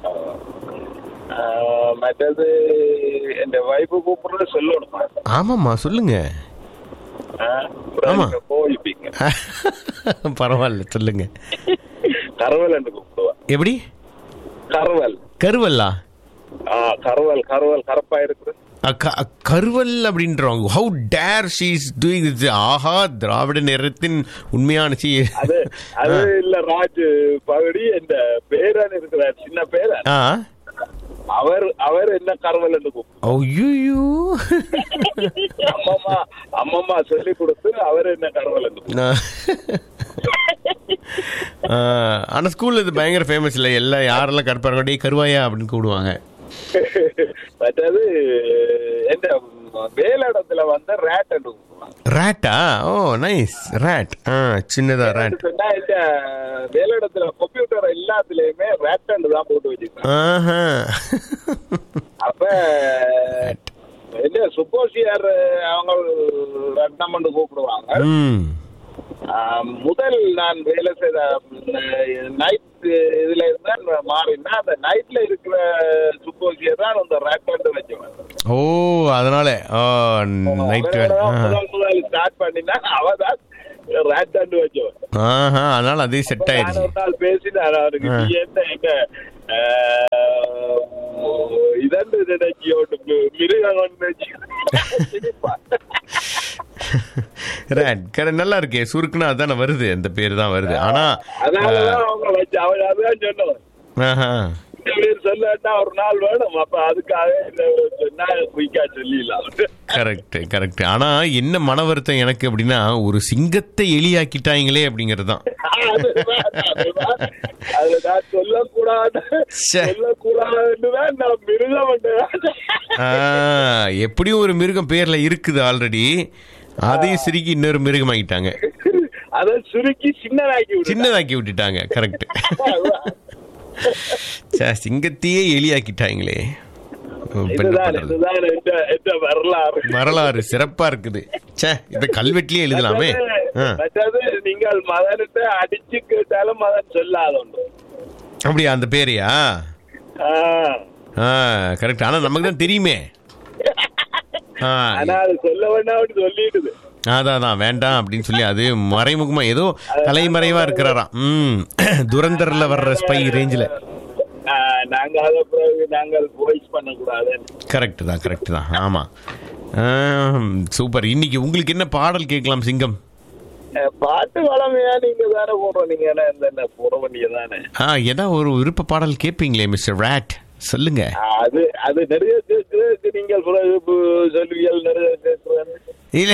ஆஹ் மற்றது என் வைப்பு கூப்பிடுறது சொல்லணும்
ஆமாம்மா சொல்லுங்க
ஆஹ் அப்புறம்
ஆமா.
நீங்க கோவிப்பீங்க
பரவாயில்ல சொல்லுங்க
கருவல் என்று கூப்பிடுவான்
எப்படி
கருவல்
கருவல்லா
ஆஹ் கருவல் கருவல் கருப்பா இருக்குது
அ, க- அ, கருவல் அப்படின்றவங்க how dare she's doing this ஆஹா திராவிட நிறத்தின் உண்மையான சி
அது அது இல்ல ராஜ் பகுடி இந்த பேரன் இருக்கிறார் சின்ன பேரன்
ஆ
அவர் அவர் என்ன கருவல் என்று கூப்பிடுவார்
ஐயோ
அம்மம்மா அம்மம்மா சொல்லி கொடுத்து அவர் என்ன கருவல் என்று கூப்பிடுவார்.
ஆனால் ஸ்கூலில் இது பயங்கர ஃபேமஸ் இல்லை எல்லாம் யாரெல்லாம் கருப்பாங்க டேய் கருவாயா அப்படின்னு கூப்பிடுவாங்க
மற்றது எந்த வேலிடத்துல வந்து ரேட் என்று கூப்பிடுவாங்க
ரேட்டா ஓ நைஸ் ரேட் ஆ சின்னதா ரேட்
சொன்னா இந்த வேலிடத்துல கம்ப்யூட்டர் எல்லாத்துலயுமே ரேட் தான் போட்டு வச்சிருக்காங்க
ஆஹா
அப்ப என்ன சுப்போசியார் அவங்க ரத்னம்னு கூப்பிடுவாங்க
ம்
ஆஹ் முதல் நான் வேலை செய்த நைட் இதுல இருந்தா மாறினா அந்த நைட்ல இருக்கிற சுப்போசியர் தான் அந்த ரேட் வச்சுவேன்
ஓ அதனால ஓ நைட் வேலை ஆ.
முதல் முதல் ஸ்டார்ட் பண்ணினா அவ தான் ரேட் வச்சுவேன்
ஆஹா அதனால அதே செட்
நான்
ஆயிடுச்சு
ஒரு நாள் பேசினேன் அவருக்கு
ஆ.
நீ என்ன எங்க இதண்டு நினைச்சியோட்டு மிருகம் ஒன்று
Rat. கர- நல்லா இருக்கே சுருக்குன்னா அதானே வருது அந்த பேர் தான் வருது ஆனா
அதனாலதான் அவங்க வச்சு அவன் அதான் சொன்னோம்
ஆஹா.
இந்த பேர் சொல்லாட்டா ஒரு நாள் வேணும் அப்ப அதுக்காக இந்த சொன்னா குயிக்கா சொல்லிடலாம்
கரெக்ட் கரெக்ட் ஆனா என்ன மன வருத்தம் எனக்கு அப்படின்னா ஒரு சிங்கத்தை எலியாக்கிட்டாங்களே அப்படிங்கிறது தான்
அதுதான், அதுதான். அது நான் சொல்லக்கூடாது
ச்சே.
சொல்லக்கூடாதுன்னு தான் நான் மிருகம் வந்து
எப்படியும் ஒரு மிருகம் பேர்ல இருக்குது ஆல்ரெடி அதையும் சிரிக்கி இன்னொரு மிருகம் ஆகிட்டாங்க
அதை சுருக்கி சின்னதாக்கி விடு
சின்னதாக்கி விட்டுட்டாங்க கரெக்ட் சிங்கத்தையே எலியாக்கிட்டாங்களே இப்ப என்ன
இதுதான்
பண்றது?
இதுதான் எந்த எந்த வரலாறு
வரலாறு சிறப்பா இருக்குது ச்சே இத கல்வெட்டிலே எழுதலாமே ஆ,
மற்றது நீங்கள் மதன்கிட்ட அடிச்சு கேட்டாலும் மதன் சொல்லாதொன்று
அப்படியா அந்த பேரையா ஆ கரெக்ட் ஆனா நமக்கு தான் தெரியுமே ஆ,
ஆனா அது சொல்ல வேண்டாம் அப்படி சொல்லிடுது
அதான் அதான் வேண்டாம் அப்படின்னு சொல்லி அது மறைமுகமா ஏதோ தலைமறைவா இருக்கிறாராம் ம் துரந்தர்ல வர்ற ஸ்பை ரேஞ்சில்
ஆ, நாங்க அதை பிறகு நாங்கள் வாய்ஸ் பண்ணக்கூடாது
கரெக்ட் தான் கரெக்ட் தான் ஆமா சூப்பர் இன்னைக்கு உங்களுக்கு என்ன பாடல் கேட்கலாம் சிங்கம்
அஹ், பாட்டு வளமையா நீங்க தானே போடுறோம் நீங்க என்ன இந்த என்ன போட வேண்டியதானே
ஆ ஏதா ஒரு விருப்ப பாடல் கேட்பீங்களே மிஸ்டர் ராட் சொல்லுங்க
அது அது நிறைய கேட்கறதுக்கு நீங்கள் பிறகு இப்போ சொல்லுவீர்கள் நிறைய கேட்கறேன்னு
இல்ல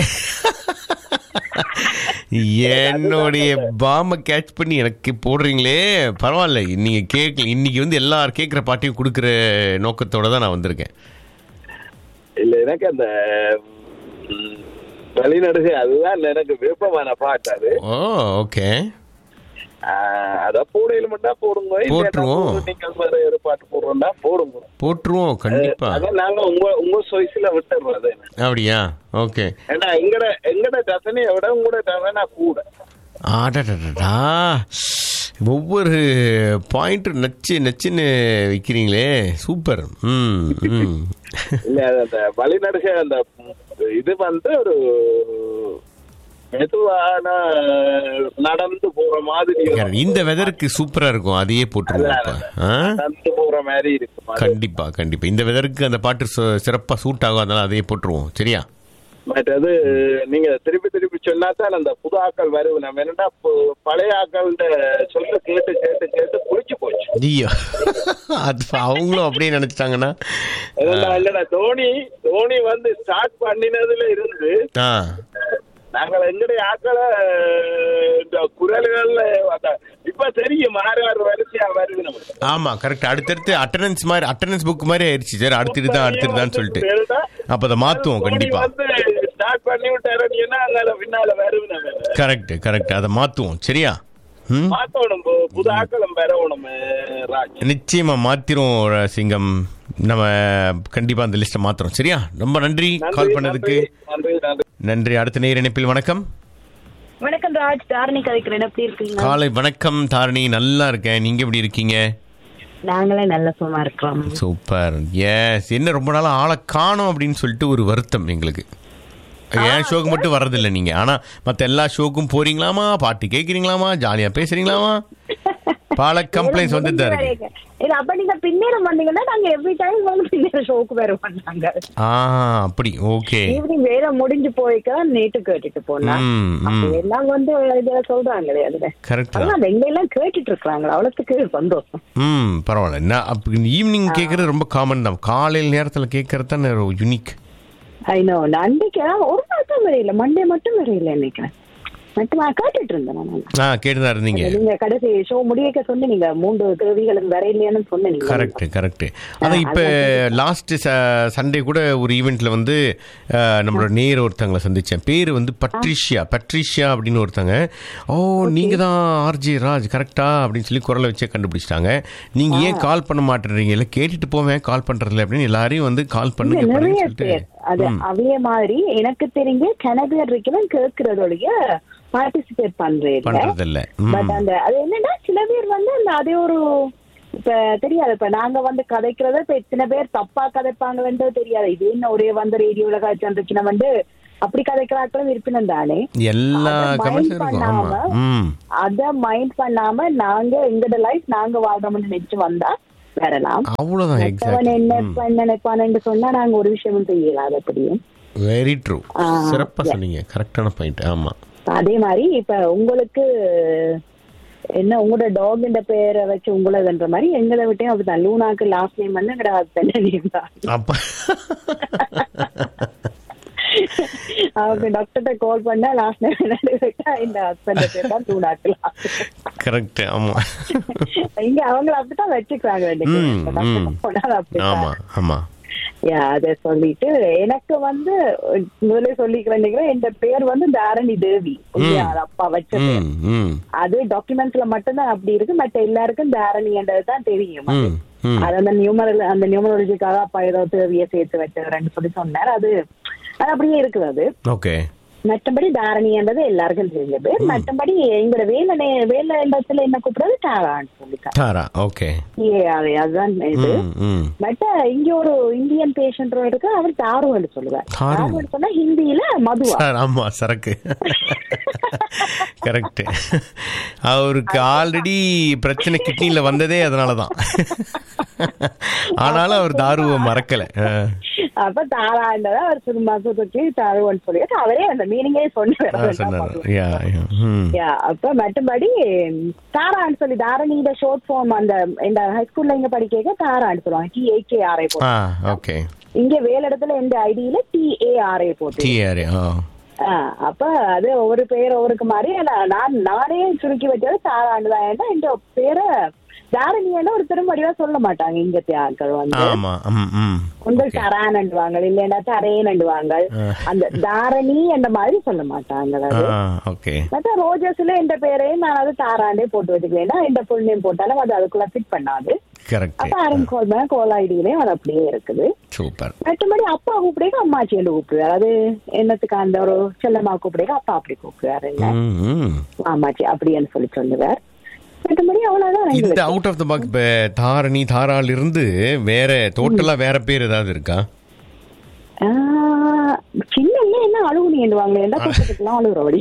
என்னுடைய பாம கேட்ச் பண்ணி எனக்கு போடுறீங்களே பரவாயில்ல நீங்க கேட்கல இன்னைக்கு வந்து எல்லாரும் கேட்குற பாட்டையும் கொடுக்குற நோக்கத்தோட தான் நான் வந்திருக்கேன்
இல்ல எனக்கு அந்த ம், வழிநடுகை அதுதான் எனக்கு விருப்பமான பாட்டு அது
ஓ ஓகே
ஆஹ், அத போடையில மட்டும் போடுங்க இல்லைன்னா
போட்டுருவோம்.
போடு, நீங்கள் வேற ஒரு பாட்டு போடுறோம்னா போடுங்க
போட்டுருவோம் கண்டிப்பா
அதான் நாங்க உங்க உங்க சொய்ஸ்ல விட்டுறோம் அது
அப்படியா ஓகே
ஏன்னா எங்கட எங்கட ரசனையை விட உங்களோட ரசனை கூட
ஆடடடா ஒவ்வொரு பாயிண்ட் நச்சு நச்சுன்னு வைக்கிறீங்களே சூப்பர் ம் ம்
இல்ல அது அந்த வழிநடுகை அந்த இது வந்து ஒரு மெதுவான நடந்து போற மாதிரி இருக்கும்.
இந்த வெதருக்கு சூப்பரா இருக்கும் அதையே போட்டுருவோம் அப்ப. ஆ
நடந்து போற மாதிரி இருக்கும் அது.
கண்டிப்பா கண்டிப்பா இந்த வெதருக்கு அந்த பாட்டு சு- சிறப்பா சூட் ஆகும் அதனால அதையே போட்டுருவோம் சரியா
மற்றது நீங்க திருப்பி திருப்பி சொன்னாதான் அந்த புது ஆக்கள் வருவு நம்ம என்னன்னா பு- பழைய ஆக்கள் சொல்ல கேட்டு கேட்டு கேட்டு புடிச்சு போச்சு
ஐயோ அது அவங்களும் அப்படியே நினைச்சிட்டாங்கன்னா
என்னடா இல்லடா தோனி தோனி வந்து ஸ்டார்ட் பண்ணினதுல இருந்து
ஆ
நாங்கள் எங்களுடைய ஆக்களை இந்த குரல்கள்ல அந்த- இப்ப தெரியும் ஆறு ஆறு வரிசையா வருது நமக்கு
ஆமா கரெக்ட் அடுத்தடுத்து அட்டண்டன்ஸ் மாதிரி அட்டண்டன்ஸ் புக் மாதிரி ஆயிடுச்சு சார் அடுத்துட்டு தான் அடுத்துட்டு தான் சொல்லிட்டு அப்ப அதை மாத்துவோம்
தோனி
கண்டிப்பா
வந்து ஸ்டார்ட் பண்ணி விட்டாருன்னா அங்க பின்னால வருது நம்ம
கரெக்ட் கரெக்ட் அதை மாத்துவோம் சரியா ம்
மாத்தணும் பு- புது ஆக்களும் பெறணும் ராஜ்
நிச்சயமா மாத்திரும் ர- சிங்கம் நம்ம கண்டிப்பா அந்த லிஸ்ட்டை மாத்துறோம் சரியா ரொம்ப நன்றி கால் பண்ணதுக்கு
நன்றி நன்றி
நன்றி அடுத்த நேர் இணைப்பில் வணக்கம்
வணக்கம் ராஜ் தாரணி கதைக்கிறேன் எப்படி இருக்கீங்க
காலை வணக்கம் தாரணி நல்லா இருக்கேன் நீங்க எப்படி இருக்கீங்க
நாங்களே நல்ல சும்மா இருக்கிறோம்
சூப்பர் எஸ் என்ன ரொம்ப நாளா ஆளை காணோம் அப்படின்னு சொல்லிட்டு ஒரு வருத்தம் எங்களுக்கு என் ஷோக்கு மட்டும் வர்றதில்லை நீங்க ஆனா மத்த எல்லா ஷோக்கும் போறீங்களாமா பாட்டு கேட்குறீங்களாமா ஜாலியா பேசுறீங்களாமா பல கம்ப்ளைண்ட்ஸ் வந்துட்டு தான் இருக்கு
இல்ல அப்ப நீங்க பின்னேரம் வந்தீங்கன்னா நாங்க எவ்ரி டைம் வந்து பின்னேரம் ஷோக்கு வருவோம் நாங்க
ஆ அப்படி ஓகே
ஈவினிங் வேலை முடிஞ்சு போய்க்க நேட்டு கேட்டுட்டு போனா
ம்
அப்ப
ம்
எல்லாம் வந்து இத சொல்றாங்களே அதுல
கரெக்ட் தான்
அதெல்லாம் எங்க எல்லாம் கேட்டுட்டு இருக்காங்களா அவ்வளவுக்கு சந்தோஷம்
ம் பரவாயில்ல நான் அப்ப ஈவினிங் கேட்கறது ரொம்ப காமன் தான் காலையில் நேரத்தில் கேட்கறது தான் யூனிக்
ஐநோ நான் அன்னைக்கு ஒரு நாள் தான் வரையில மண்டே மட்டும் வரையில நினைக்கிறேன் மட்டும் நான் கேட்டுட்டு இருந்தேன் நான்
ஆ கேட்டு தான் இருந்தீங்க
நீங்க கடைசி ஷோ முடியக்க சொன்னீங்க மூன்று தேவிகளும் வரையிலையான்னு சொன்னீங்க
கரெக்ட் கரெக்ட் அதான் இப்போ லாஸ்ட் சண்டே கூட ஒரு ஈவெண்ட்ல வந்து அஹ், நம்மளோட நேர் ஒருத்தங்களை சந்திச்சேன் பேர் வந்து பட்ரிஷியா பட்ரிஷியா அப்படின்னு ஒருத்தங்க ஓ நீங்க தான் ஆர்ஜி ராஜ் கரெக்டா அப்படின்னு சொல்லி குரலை வச்சே கண்டுபிடிச்சிட்டாங்க நீங்க ஏன் கால் பண்ண மாட்டேறீங்க இல்லை கேட்டுட்டு போவேன் கால் பண்றதில்ல அப்படின்னு எல்லாரையும் வந்து கால்
இல்ல,
பண்ணுங்க பண்ணுங்க
நிறைய
சொல்லிட்டு
பேர் அது அவைய மாதிரி எனக்கு தெரிஞ்ச கனகர் இருக்கிறவன் கேட்கறதோடைய பார்ட்டிசிபேட் பண்றேன்
பண்றதில்ல
பட்
ம்
அந்த அது என்னன்னா சில பேர் வந்து அந்த அதே ஒரு இப்ப தெரியாது இப்ப நாங்க வந்து கதைக்கிறத இப்ப எத்தனை பேர் தப்பா கதைப்பாங்கன்றது தெரியாது இது என்ன ஒரே வந்து ரேடியோல காய்ச்சி வந்து அப்படி கதைக்கிறாக்களும் இருப்பினும் தானே
எல்லா
அதை mind
கமெண்ட்ஸும் இருக்கும் ஆமா
பண்ணாம,
ம்
அத மைண்ட் பண்ணாம நாங்க எங்கட லைஃப் நாங்க வாழ்றோம்னு நினைச்சு வந்தா வரலாம்
அவ்வளவுதான்
மற்றவன் என்ன
எக்ஸாக்ட்
பண்ண நினைப்பான்னு சொன்னா நாங்க ஒரு விஷயமும் செய்யலாம் அது எப்படியும்
வெரி ட்ரூ
ஆ,
சிறப்பா
yeah.
சொன்னீங்க கரெக்டான பாயிண்ட் ஆமா
அதே மாதிரி இப்ப உங்களுக்கு என்ன உங்களோட டாக் பேரை வச்சு உங்களதுன்ற மாதிரி எங்களை விட்டையும் அப்படிதான் லூனாக்கு லாஸ்ட் நேம் வந்து எங்கட ஹஸ்பண்ட் நேம் தான்
அப்ப
அவங்க டாக்டர்கிட்ட கால் பண்ணா லாஸ்ட் நேம் என்னன்னு கேட்டா இந்த ஹஸ்பண்ட் பேர் தான் லூனாக்கு last.
கரெக்ட் ஆமா
இங்க அவங்கள அப்படித்தான் வச்சுக்கிறாங்க ரெண்டு
ம்,
பேரும். டாக்டர்
ம்.
போனாலும் அப்படித்தான்.
ஆமா ஆமா
யா அத சொல்லிட்டு எனக்கு வந்து முதல்ல சொல்லிக்கிறேன் நினைக்கிறேன் என் பேர் வந்து தாரணி தேவி உண்மையா, அது அப்பா வச்ச பேர்
ம் ம்
அது டாக்குமெண்ட்ஸ்ல மட்டும்தான் அப்படி இருக்கு மத்த எல்லாருக்கும் தாரணி என்றதுதான் தெரியும் அது.
ம் ம்
அது அந்த நியூமரல் அந்த நியூமராலஜிக்காக அப்பா ஏதோ தேவிய சேர்த்து வச்சவரன்னு சொல்லி சொன்னார் அது அது அப்படியே இருக்குது அது
ஓகே
மற்றபடி தாரணி என்றது எல்லாருக்கும் தெரிஞ்ச பேர் மற்றபடி எங்களோட வேலை நே- வேலை இடத்துல என்ன கூப்பிடுறது தாரான்னு சொல்லிட்டாங்க
தாரா ஓகே
ஏ, அது அதுதான் இது
ம் ம்
பட் இங்க ஒரு இந்தியன் பேஷண்ட் இருக்கு அவர் தாருன்னு சொல்லுவார்
தாரு.
தாருன்னு சொன்னா ஹிந்தியில மதுவா
சார் ஆமா சரக்கு கரெக்ட் அவருக்கு ஆல்ரெடி பிரச்சனை கிட்னில வந்ததே அதனாலதான் ஆனாலும் அவர் தாருவை மறக்கல ஆ.
அப்ப தாராண்டதா அவர் சும்மா சுத்தி தாருவன்னு சொல்லிட்டு அவரே அந்த மீனிங்கே
ஆ, சொன்னாரு
சொன்னார்
யா யா. ம்.
யா அப்ப மற்றபடி தாரான்னு சொல்லி தாரணியோட ஷார்ட் ஃபார்ம் அந்த இந்த ஹைஸ்கூல்ல இங்க படிக்க தாரான்னு சொல்லுவாங்க டி ஏ கே ஆர்ஐ போட்டு
ஆ ஓகே
இங்க வேலை இடத்துல இந்த ஐடியில டி ஏ ஆர்ஐ போட்டு
டிஆர் ஆ
ஆ, அப்ப அது ஒவ்வொரு பேர் ஒவ்வொருக்கு மாதிரி நான் நான் நானே சுருக்கி வச்சது தாராண்டு தான் ஏன்னா இந்த பேரை தாரணியான ஒரு திரும்படியா சொல்ல மாட்டாங்க இங்க ஆட்கள் வந்து
ஆமா ம் ம்
உங்கள் தரானண்டுவாங்க இல்லைன்னா தரேனண்டுவாங்க அந்த தாரணி என்ற மாதிரி சொல்ல மாட்டாங்க
ஆ
அது
ஓகே
மத்த ரோஜஸ்ல இந்த பேரையும் நான் அது தாராண்டே போட்டு வச்சுக்கலாம் இந்த புல் நேம் போட்டாலும் அது அதுக்குள்ள ஃபிட் பண்ணாது
கரெக்ட்
அப்ப அருண் கோல் மேல கோல் ஐடியிலயும் அது அப்படியே இருக்குது
சூப்பர்
மற்றபடி அப்பா கூப்பிடுங்க அம்மாச்சி என்று கூப்பிடுவார் அது என்னத்துக்கு அந்த ஒரு செல்லம்மா கூப்பிடுங்க அப்பா அப்படி கூப்பிடுவாரு என்ன
ம் ம்
ஆமாச்சி அப்படின்னு சொல்லி சொல்லுவார் மற்றபடி அவ்வளவுதான்
இந்த
எங்களுக்கு.
அவுட் ஆஃப் த பாக்ஸ் இப்போ தாரணி தாரால இருந்து வேற டோட்டலா வேற பேர் ஏதாவது இருக்கா
ஆ, சின்ன என்ன அழுகுனி என்றுவாங்க என்ன கூப்பிட்டுக்கலாம் அழுகுறபடி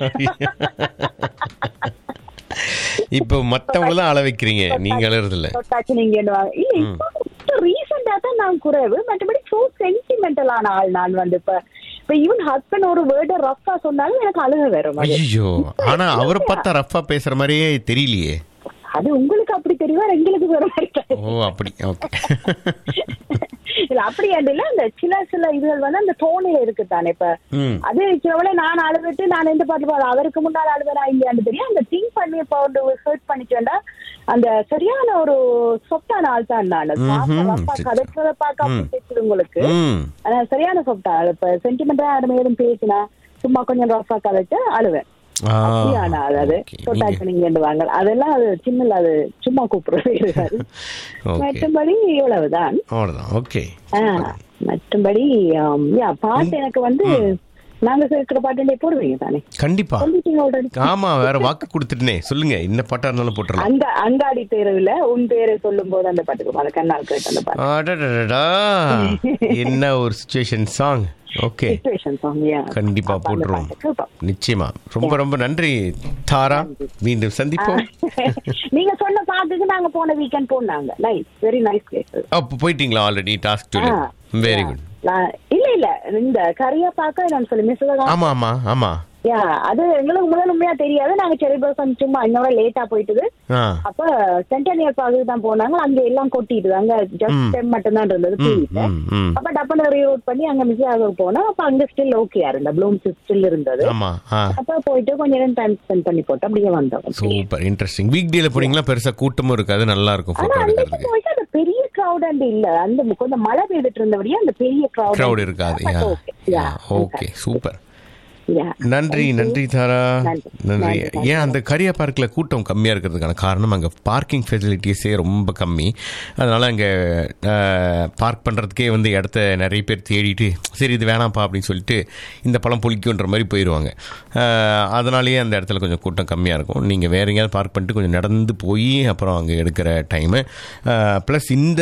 இப்போ மத்தவங்கள தான் அள வைக்கிறீங்க நீங்க அழுறதில்ல
தொட்டாச்சு நீங்க என்னவாங்க இல்ல இப்போ ரீசெண்டா தான் நான் குறைவு மற்றபடி சோ சென்டிமெண்டலான ஆள் நான் வந்து இப்ப இப்ப ஈவன் ஹஸ்பண்ட் ஒரு வேர்ட ரஃபா சொன்னாலும் எனக்கு அழுக வரும் அது.
ஐயோ ஆனா அவரை பார்த்தா ரஃபா பேசுற மாதிரியே தெரியலையே
அது உங்களுக்கு அப்படி தெரியும் எங்களுக்கு வர மாதிரி தெரியும்.
ஓ அப்படி ஓகே
இல்ல அப்படி அது இல்ல அந்த சில சில இதுகள் வந்து அந்த தோணில இருக்கு தானே இப்ப
ம்
அது சிலவளை நான் அழுதுட்டு நான் எந்த பாட்டு பாடு அவருக்கு முன்னால் அழுவேனா இல்லையான்னு தெரியும் அந்த திங்க் பண்ணி இப்ப வந்து ஹர்ட் பண்ணிச்சேன்டா அந்த சரியான ஒரு சொத்தான ஆள் தான் நான்
ம்ஹும்.
அப்பா கதைக்கிறத பார்க்க அப்படி தெரியுது உங்களுக்கு
ம்
ஆனா சரியான சொத்தா இப்ப சென்டிமெண்டா யாரும் ஏதும் பேசினா சும்மா கொஞ்சம் ரஃபா கதைச்சு அழுவேன்
ஆ
அப்படியான ஆள் அது
okay.
சொத்தாச்சு நீங்க வாங்க அதெல்லாம் அது சின்னல அது சும்மா கூப்பிடுறது இருக்காது
ஓகே
மற்றபடி இவ்வளவுதான்
அவ்வளோதான் ஓகே
ஆ, மற்றபடி ஆம், யா பாட்டு எனக்கு வந்து நாங்க இருக்கிற பாட்டு போடுவீங்க தானே
கண்டிப்பா
சொல்லிட்டீங்க already.
ஆமா வேற வாக்கு கொடுத்துட்டனே சொல்லுங்க என்ன பாட்டா இருந்தாலும் போட்டுடலாம்
அங்க அங்காடி தெருவுல உன் பேரை சொல்லும் போது அந்த பாட்டுக்கு அந்த கண்ணால் கேட்டு அந்த பாட்டு
அடடடடா. என்ன ஒரு situation song okay
situation song yeah
கண்டிப்பா
அப்ப அந்த
போட்டுருவோம்
பாட்டுக்கு பா-
நிச்சயமா ரொம்ப ரொம்ப நன்றி தாரா மீண்டும் சந்திப்போம்
நீங்க சொன்ன பாட்டுக்கு நாங்க போன வீக்கெண்ட் போனாங்க நைஸ் வெரி நைஸ் கேஸ்
அப்போ போயிட்டீங்களா already task to very good
இல்ல இல்ல இந்த கரியா பாக்க நான் சொல்லி மிஸ்
ஆமா ஆமா ஆமா
யா அது எங்களுக்கு முதல்ல உண்மையா தெரியாது நாங்க செரி பர்சன் சும்மா இன்னொரு லேட்டா போயிட்டுது
ஆ
அப்ப சென்டனியர் பார்க்கு தான் போனாங்க அங்க எல்லாம் கொட்டிட்டு அங்க ஜஸ்ட் டைம் மட்டும் தான் இருந்தது
ம்
புரியல
ம் ம்
அப்ப டப்புனு ரீரூட் பண்ணி அங்க மிஸ் ஆக போனோம் அப்ப அங்க ஸ்டில் ஓகேயா இருந்த ப்ளூம்ஸ் ஸ்டில் இருந்தது
ஆமா ஆ
அப்ப போயிட்டு கொஞ்ச நேரம் டைம் ஸ்பெண்ட் பண்ணி போட்டு அப்படியே வந்தோம்
சூப்பர் இன்ட்ரெஸ்டிங் வீக் டேல போனீங்களா பெருசா கூட்டமும் இருக்காது நல்லா இருக்கும்
ஆனா
போட்டோ
அன்னைக்கு
எடுக்கிறதுக்கு
போயிட்டு அந்த பெரிய கிரௌட் அண்ட் இல்ல அந்த கொஞ்சம் மழை பெய்துட்டு இருந்தபடியே அந்த பெரிய கிரௌட்
க்ரௌட் இருக்காது ஓகே சூப்பர் நன்றி நன்றி தாரா
நன்றி.
நன்றி
நன்றி.
ஏன் அந்த கரியா பார்க்கில் கூட்டம் கம்மியாக இருக்கிறதுக்கான காரணம் அங்கே பார்க்கிங் ஃபெசிலிட்டிஸே ரொம்ப கம்மி அதனால் அங்கே பார்க் பண்ணுறதுக்கே வந்து இடத்த நிறைய பேர் தேடிட்டு சரி இது வேணாம்ப்பா அப்படின்னு சொல்லிட்டு இந்த பழம் புளிக்குன்ற மாதிரி போயிடுவாங்க அஹ், அதனாலேயே அந்த இடத்துல கொஞ்சம் கூட்டம் கம்மியாக இருக்கும் நீங்கள் வேற எங்கேயாவது பார்க் பண்ணிட்டு கொஞ்சம் நடந்து போய் அப்புறம் அங்கே எடுக்கிற டைமு ப்ளஸ் இந்த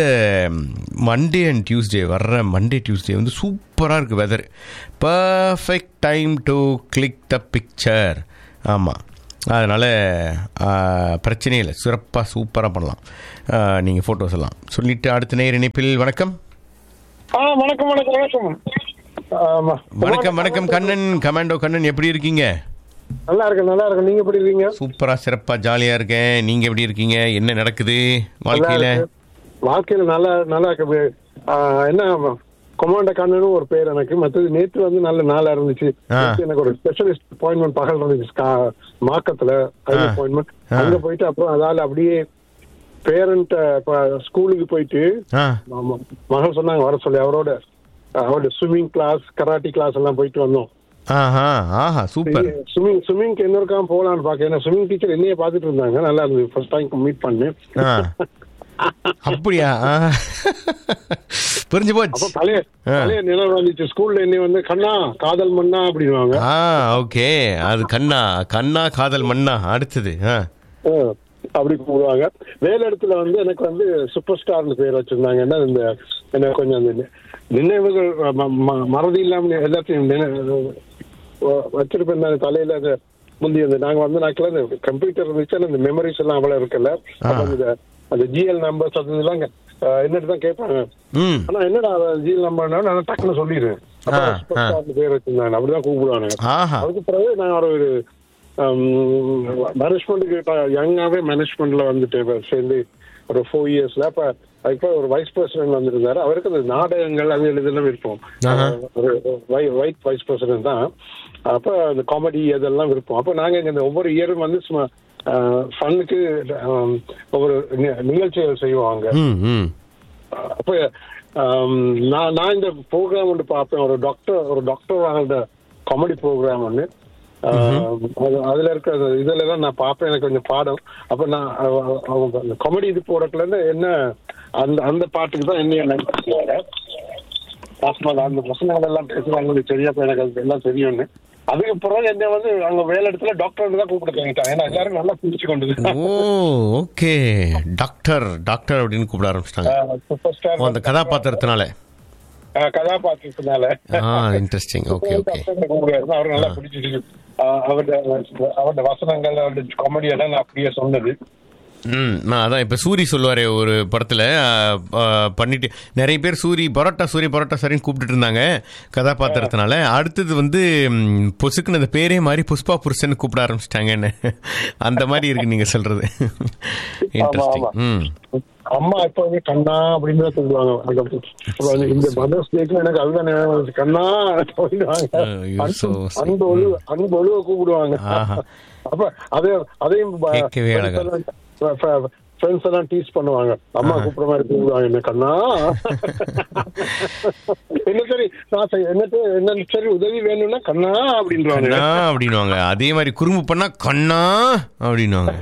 மண்டே அண்ட் டியூஸ்டே வர்ற மண்டே டியூஸ்டே வந்து சூப்பராக இருக்குது weather perfect time to click the picture ஆமாம் அதனால் பிரச்சனையே இல்லை சிறப்பாக சூப்பராக பண்ணலாம் நீங்கள் ஃபோட்டோஸ் எல்லாம் சொல்லிட்டு அடுத்த நேர் இணைப்பில் வணக்கம்
ஆ வணக்கம் வணக்கம் வணக்கம் ஆமா.
வணக்கம் வணக்கம் கண்ணன் கமாண்டோ கண்ணன் எப்படி இருக்கீங்க
நல்லா இருக்கு நல்லா இருக்கு நீங்க எப்படி இருக்கீங்க
சூப்பராக சிறப்பாக ஜாலியாக இருக்கேன் நீங்கள் எப்படி இருக்கீங்க என்ன நடக்குது வாழ்க்கையில்
நல்லா இருக்கு. வாழ்க்கையில நல்லா நல்லா இருக்கு ஆ, என்ன கொமாண்ட கண்ணனும் ஒரு பேர் எனக்கு மற்றது நேற்று வந்து நல்ல நாளா இருந்துச்சு
ஆ.
நேத்து எனக்கு ஒரு ஸ்பெஷலிஸ்ட் அப்பாயின்மெண்ட் பகல் இருந்துச்சு கா- மாக்கத்துல
ஆ.
அப்பாயின்மெண்ட்
ஆ.
அங்க போயிட்டு அப்புறம் அதால அப்படியே பேரண்ட் ஸ்கூலுக்கு போயிட்டு
ஆ
ஆமா. மகள் சொன்னாங்க வர சொல்லி அவரோட அவரோட ஸ்விம்மிங் கிளாஸ் கராட்டி கிளாஸ் எல்லாம் போயிட்டு வந்தோம்
ஆஹா ஆஹா சூப்பர்
ஸ்விம்மிங் ஸ்விம்மிங்க்கு இன்னொருக்காம போகலான்னு பாக்க ஏன்னா ஸ்விம்மிங் டீச்சர் என்னைய பாத்துட்டு இருந்தாங்க நல்லா இருந்தது ஃபர்ஸ்ட் டைம் மீட் பண்ணேன்
ஆ அப்படியா ஆ. புரிஞ்சு
அப்ப
போச்சு
பழைய
ஆ.
பழைய நினைவு வந்துச்சு ஸ்கூல்ல என்னை வந்து கண்ணா காதல் மண்ணா அப்படின்வாங்க
ஆ ஓகே அது கண்ணா கண்ணா காதல் மண்ணா அடுத்தது ஆ
ஆ, அப்படி கூப்பிடுவாங்க வேலை இடத்துல வந்து எனக்கு வந்து சூப்பர் ஸ்டார்னு பேர் வச்சிருந்தாங்க என்ன இந்த எனக்கு கொஞ்சம் அந்த நி- நினைவுகள் ம- ம- மறதி இல்லாம எல்லாத்தையும் நினை- வ- வச்சிருப்பேன் நான் தலையில அந்த முந்தி அந்த நாங்க வந்து நாட்கள் அந்த கம்ப்யூட்டர் இருந்துச்சு ஆனா இந்த மெமரிஸ் எல்லாம் அவ்வளவு இருக்குல்ல அப்ப அந்த அந்த ஜிஎல் நம்பர்ஸ் அது இதெல்லாம் என்னட்டு தான் கேட்பாங்க
ம்
ஆனா என்னடா ஜிஎல் நம்பர் நான் டக்குன்னு சொல்லிடுறேன் அப்ப
ஆ,
சூப்பர்
ஆ.
ஸ்டார்னு பேர் வச்சிருந்தாங்க அப்படிதான் கூப்பிடுவாங்க
ஆஹா
அதுக்கு பிறகு நான் ஒரு மேனேஜ்மெண்ட்டுக்கு யங்காவே மேனேஜ்மெண்ட்ல வந்துட்டு இப்ப சேர்ந்து ஒரு ஃபோர் இயர்ஸ்ல அப்ப இப்ப ஒரு வைஸ் பிரசிடென்ட் வந்திருந்தாரு அவருக்கு அந்த நாடகங்கள் அது இதெல்லாம் விருப்பம்
ஆஹா.
ஒரு ஒயிட் வைஸ் பிரசிடென்ட் தான் அப்ப அந்த காமெடி அதெல்லாம் விருப்பம் அப்ப நாங்க இங்க இந்த ஒவ்வொரு இயரும் வந்து சும்மா ஃபன்னுக்கு ஒவ்வொரு நி- நிகழ்ச்சிகள் செய்வாங்க
ம் ம்
அப்ப ஆம், நான் நான் இந்த ப்ரோக்ராம் ஒன்று பார்ப்பேன் ஒரு டாக்டர் ஒரு டாக்டர் காமெடி ப்ரோக்ராம் ஒன்று ஆம், அது- அதுல இருக்க அந்த இதுல தான் நான் பார்ப்பேன் எனக்கு கொஞ்சம் பாடம் அப்ப நான் அவ- அவ- அவங்க அந்த காமெடி இது போடக்குல இருந்து என்ன அந்த அந்த பாட்டுக்கு தான் என்ன நினைக்கிறாங்க அந்த பசங்க எல்லாம் பேசுவாங்க சரியா இப்ப எனக்கு அது எல்லாம் தெரியும்னு அதுக்கு பிறகு என்ன வந்து அங்க வேலை இடத்துல டாக்டர் தான் கூப்பிட தங்கிட்டாங்க ஏன்னா எல்லாரும் நல்லா புரிச்சு கொண்டு
ஓ ஓகே டாக்டர் டாக்டர் அப்படின்னு கூப்பிட ஆரம்பிச்சிட்டாங்க
சூப்பர்
ஓ
ஸ்டார்
அந்த கதாபாத்திரத்தினால
கதாபாத்திரத்தினால
ஆ இன்ட்ரெஸ்டிங் ஓகே ஓகே
அவர் நல்லா பிடிச்சிருக்கு அவருடைய அவருடைய வசனங்கள் அவருடைய காமெடி எல்லாம் நான் அப்படியே சொன்னது
ம் நான் அதான் இப்போ சூரி சொல்லுவார் ஒரு படத்தில் பண்ணிட்டு நிறைய பேர் சூரி பரோட்டா சூரி பரோட்டா சரின்னு கூப்பிட்டுட்டு இருந்தாங்க கதாபாத்திரத்தினால அடுத்தது வந்து ம், பொசுக்குன்னு அந்த பேரே மாதிரி புஷ்பா புருஷன் கூப்பிட ஆரம்பிச்சிட்டாங்கன்னு அந்த மாதிரி இருக்கு நீங்கள் சொல்கிறது இன்ட்ரெஸ்டிங் ம்
அம்மா எப்ப வந்து கண்ணா அப்படின்னு தான் சொல்லுவாங்க அந்த அப்புறம் இந்த மதர்ஸ் டேக்கு எனக்கு அதுதான் ஞாபகம் வந்துச்சு. கண்ணா அப்படின்னுவாங்க.
Oh, you're so
அன்பு-
sweet.
அன்பு ஒழுவு அன்பு ஒழுவ கூப்பிடுவாங்க
ஆஹா.
அப்ப அதே அதையும்
கேட்கவே அழகா
ஃப்ரெண்ட்ஸ் எல்லாம் டீச் பண்ணுவாங்க அம்மா கூப்பிடுற மாதிரி கூப்பிடுவாங்க என்ன கண்ணா என்ன சரி நான் சரி, என்ன என்ன சரி உதவி வேணும்னா கண்ணா அப்படின்றாங்க
கண்ணா அப்படின்னுவாங்க அதே மாதிரி குறும்பு பண்ணா கண்ணா அப்படின்னுவாங்க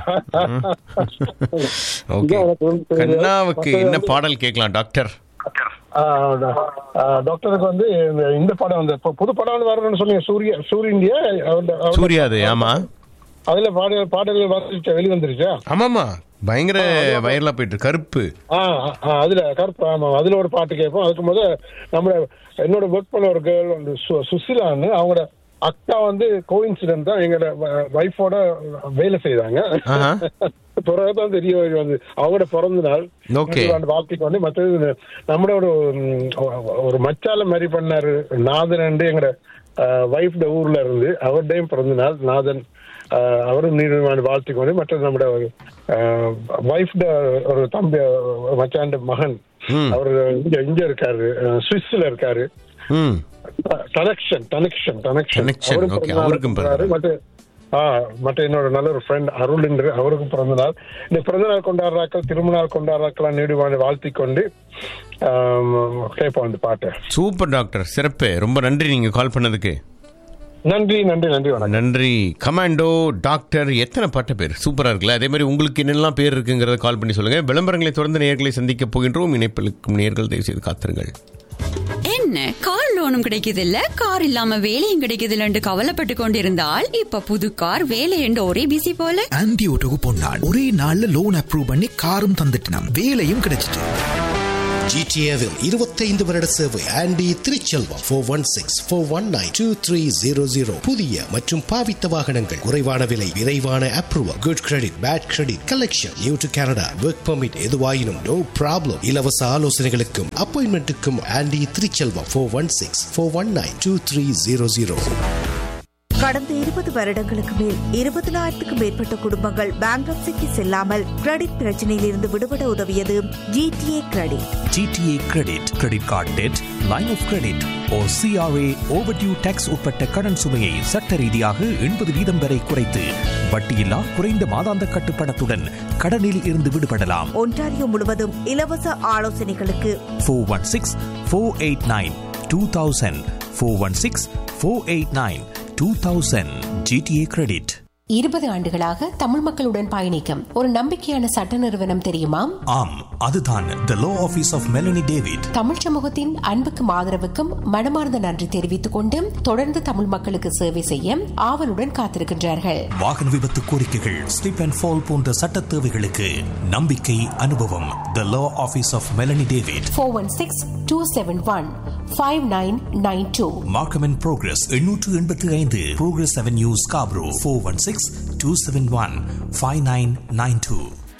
ஓகே கண்ணாவுக்கு என்ன பாடல் கேட்கலாம் டாக்டர்
டாக்டருக்கு வந்து இந்த- இந்த படம் வந்து இப்ப புது படம் வந்து வரணும்னு சொன்னீங்க சூரிய சூரிய இந்தியா அவருடைய- அவருடைய-
சூர்யாது ஆமா
அதுல பாடல் பாடல்கள் வந்துருச்சா வெளிவந்துருச்சா
ஆமாமா பயங்கர வைரலா போயிட்டு இருக்கு. கருப்பு
ஆ, ஆ, அதுல கருப்பு ஆமா அதுல ஒரு பாட்டு கேட்போம் அதுக்கு முத நம்ம என்னோட ஒர்க் பண்ண ஒரு கேர்ள் வந்து சு- சுசிலான்னு அவங்களோட அக்கா வந்து கோயின்சிடென்ட் தான் எங்களோட ஒய்ஃபோட வேலை செய்தாங்க
ஆஹா.
பிறகுதான் தெரிய வரும் வந்து அவங்களோட பிறந்த நாள்
Okay.
அந்த வாழ்க்கைக்கு வந்து மற்றது இந்த நம்மளோட ஒரு ம், ஒரு மச்சால மாதிரி பண்ணாரு நாதன் எங்களோட ஒய்ஃப்ட ஊர்ல இருந்து அவருடையும் பிறந்த நாள் நாதன் ஆஹ், அவரும் நீர்வாணி வாழ்த்துக்கு வந்து மற்றது நம்மளோட ஒய்ஃப்ட ஒரு தம்பி ஒரு மச்சாண்ட மகன்
ம்.
அவர் இங்க இங்க இருக்காரு அஹ், சுவிஸ்ல இருக்காரு
ம்
connection connection connection
Connection, okay. அவருக்கும் பிறந்த நாள்.
மற்ற ஆ மற்ற என்னோட நல்ல ஒரு ஃப்ரெண்ட் அருள் என்று அவருக்கும் பிறந்த நாள் இந்த பிறந்த நாள் கொண்டாடுறாக்கள் திருமண நாள் கொண்டாடுறாக்கள் நீடுவான வாழ்த்திக் கொண்டு ஆம், கேட்போம் அந்த பாட்டை
சூப்பர் டாக்டர் சிறப்பு ரொம்ப நன்றி நீங்க கால் பண்ணதுக்கு
நன்றி நன்றி நன்றி வணக்கம்
நன்றி கமாண்டோ டாக்டர் எத்தனை பாட்டு பேர் சூப்பரா இருக்குல்ல அதே மாதிரி உங்களுக்கு என்னெல்லாம் பேர் இருக்குங்கிறத கால் பண்ணி சொல்லுங்க விளம்பரங்களை தொடர்ந்து நேர்களை சந்திக்க போகின்றோம் இணைப்பிலுக்கும் நேர்கள் தயவு செய்து காத்திருங்கள்
என்ன கார் லோனும் கிடைக்குது இல்ல கார் இல்லாம வேலையும் கிடைக்குது இல்லன்னு கவலைப்பட்டு கொண்டிருந்தால் இப்ப புது கார் வேலை என்று ஒரே பிசி போல
ஆன்டி ஓட்டோக்கு பொன்னாள் ஒரே நாள்ல லோன் அப்ரூவ் பண்ணி காரும் தந்துட்டு வேலையும் கிடைச்சிட்டு ஜிடிஏவில் இருபத்தைந்து வருட சேவை Andy Thiruchelvam four one six four one nine two three zero zero புதிய மற்றும் பாவித்த வாகனங்கள் குறைவான விலை விரைவான approval good credit bad credit collection new to Canada work permit எதுவாயினும் நோ ப்ராப்ளம் இலவச ஆலோசனைகளுக்கும் அப்பாயின்மெண்ட்டுக்கும் Andy Thiruchelvam four one six four one nine two three zero zero
கடந்த இருபது வருடங்களுக்கு மேல் இருபதனாயிரத்துக்கும் மேற்பட்ட குடும்பங்கள் பேங்க்ரப்சிக்கு செல்லாமல் கிரெடிட் பிரச்சனையில் இருந்து விடுபட உதவியது GTA credit
GTA credit credit card debt line of credit oh CRA overdue tax உட்பட்ட கடன் சுமையை சட்ட ரீதியாக எண்பது வீதம் வரை குறைத்து வட்டியில்லா குறைந்த மாதாந்த கட்டுப்பணத்துடன் கடனில் இருந்து விடுபடலாம்
ஒன்டாரியோ முழுவதும் இலவச ஆலோசனைகளுக்கு
four one six four eight nine two thousand four one six four eight nine two thousand GTA credit
இருபது ஆண்டுகளாக தமிழ் மக்களுடன் பயணிக்கும் ஒரு நம்பிக்கையான சட்ட நிறுவனம் தெரியுமா
ஆம் அதுதான் the law office of Melanie David
தமிழ் சமூகத்தின் அன்புக்கும் ஆதரவுக்கும் மனமார்ந்த நன்றி தெரிவித்துக் கொண்டு தொடர்ந்து தமிழ் மக்களுக்கு சேவை செய்ய ஆவலுடன் காத்திருக்கின்றார்கள்
வாகன விபத்து கோரிக்கைகள் ஸ்லிப் அண்ட் ஃபால் போன்ற சட்ட தேவைகளுக்கு நம்பிக்கை அனுபவம் the law office of Melanie David
four one six two seven one five nine nine two
Markham and Progress எண்ணூற்று எண்பத்தி ஐந்து Progress Avenue Scarborough four one six two seven one five nine nine two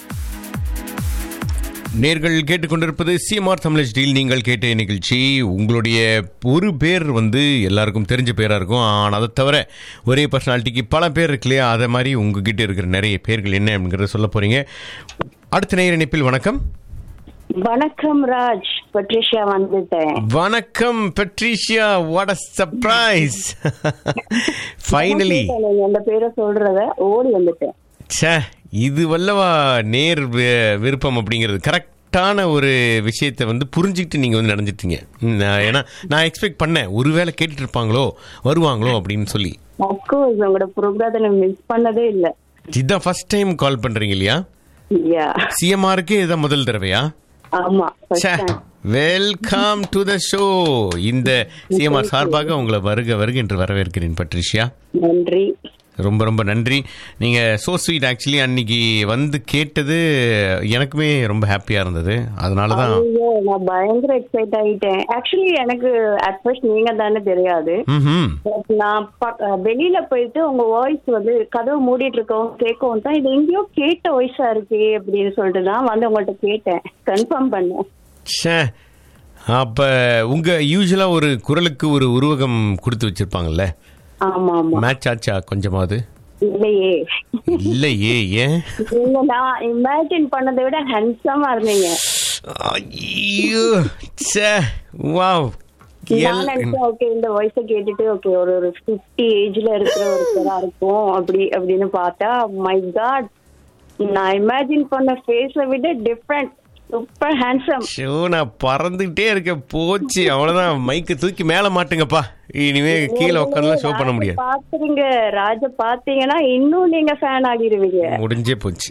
நேர்கள் கேட்டுக்கொண்டிருப்பது CMR Tamil deal நீங்கள் கேட்ட நிகழ்ச்சி உங்களுடைய ஒரு பேர் வந்து எல்லாருக்கும் தெரிஞ்ச பேராக இருக்கும் ஆனால் அதை தவிர ஒரே பர்சனாலிட்டிக்கு பல பேர் இருக்கு இல்லையா அதை மாதிரி உங்ககிட்ட இருக்கிற நிறைய பேர்கள் என்ன அப்படிங்கிறத சொல்ல போறீங்க அடுத்த நேர இணைப்பில் வணக்கம்
வணக்கம் ராஜ் பட்ரிஷியா வந்துட்டேன்
வணக்கம் Patricia what a surprise finally
நீங்க அந்த பேரை சொல்றத ஓடி வந்துட்டேன்
ச்சே இது வல்லவா நேர் வி- விருப்பம் அப்படிங்கிறது கரெக்டான ஒரு விஷயத்தை வந்து புரிஞ்சுக்கிட்டு நீங்கள் வந்து நடந்துட்டீங்க ம், நான் ஏன்னா நான் எக்ஸ்பெக்ட் பண்ணேன் ஒருவேளை கேட்டுட்டு இருப்பாங்களோ வருவாங்களோ அப்படின்னு சொல்லி
அப்கோர்ஸ் உங்களோட ப்ரோக்ராத்தை நான் மிஸ் பண்ணதே இல்ல
இதுதான் ஃபர்ஸ்ட் டைம் கால் பண்றீங்க இல்லையா
யா
சிஎம்ஆருக்கே இதுதான் முதல் தடவையா
ஆமா first time.
Welcome to the show இந்த சிஎம்ஆர் சார்பாக உங்களை வருக வருக என்று வரவேற்கிறேன் பட்ரிஷியா
நன்றி
ரொம்ப ரொம்ப நன்றி நீங்க சோ ஸ்வீட் ஆக்சுவலி அன்னைக்கு வந்து கேட்டது எனக்குமே ரொம்ப ஹாப்பியா இருந்தது அதனால தான்
ஐயோ நான் பயங்கர எக்ஸைட் ஆயிட்டேன் ஆக்சுவலி எனக்கு அட் ஃபர்ஸ்ட் நீங்க தானே தெரியாது
ம்ஹும்.
But நான் ப- வெளியில போயிட்டு உங்க வாய்ஸ் வந்து கதவு மூடிட்டு இருக்கவும் கேட்கவும் தான் இது எங்கேயோ கேட்ட வாய்ஸா இருக்கே அப்படின்னு சொல்லிட்டு தான் வந்து உங்கள்ட்ட கேட்டேன் கன்ஃபார்ம் பண்ணேன்
ச்சே அப்ப உங்க யூஸ்வலா ஒரு குரலுக்கு ஒரு உருவகம் கொடுத்து வச்சிருப்பாங்கல்ல
ஆமா ஆமா
மேட்ச் ஆச்சா கொஞ்சமாவது
இல்லையே
இல்லையே ஏன்
நீங்க நான் இமேஜின் பண்ணதை விட ஹேண்ட்ஸமா இருந்தீங்க
ஐயோ ச்சே வாவ்
நான் நினைச்சேன் ஓகே இந்த வாய்ஸ கேட்டுட்டு ஓகே ஒரு ஒரு பிப்டி ஏஜ்ல இருக்கிற ஒருத்தரா இருக்கும் அப்படி அப்படின்னு பார்த்தா மை காட் நான் இமேஜின் பண்ண ஃபேஸ விட டிஃப்ரெண்ட் சூப்பர் ஹேண்ட்ஸம்
ஷோ நான் பறந்துகிட்டே இருக்கேன் போச்சு அவ்வளவுதான் மைக்கு தூக்கி மேல மாட்டுங்கப்பா இனிமே கீழே உட்காந்துலாம் ஷோ பண்ண முடியாது
பாத்துறீங்க ராஜ பாத்தீங்கன்னா இன்னும் நீங்க ஃபேன் ஆகிருவீங்க
முடிஞ்சே போச்சு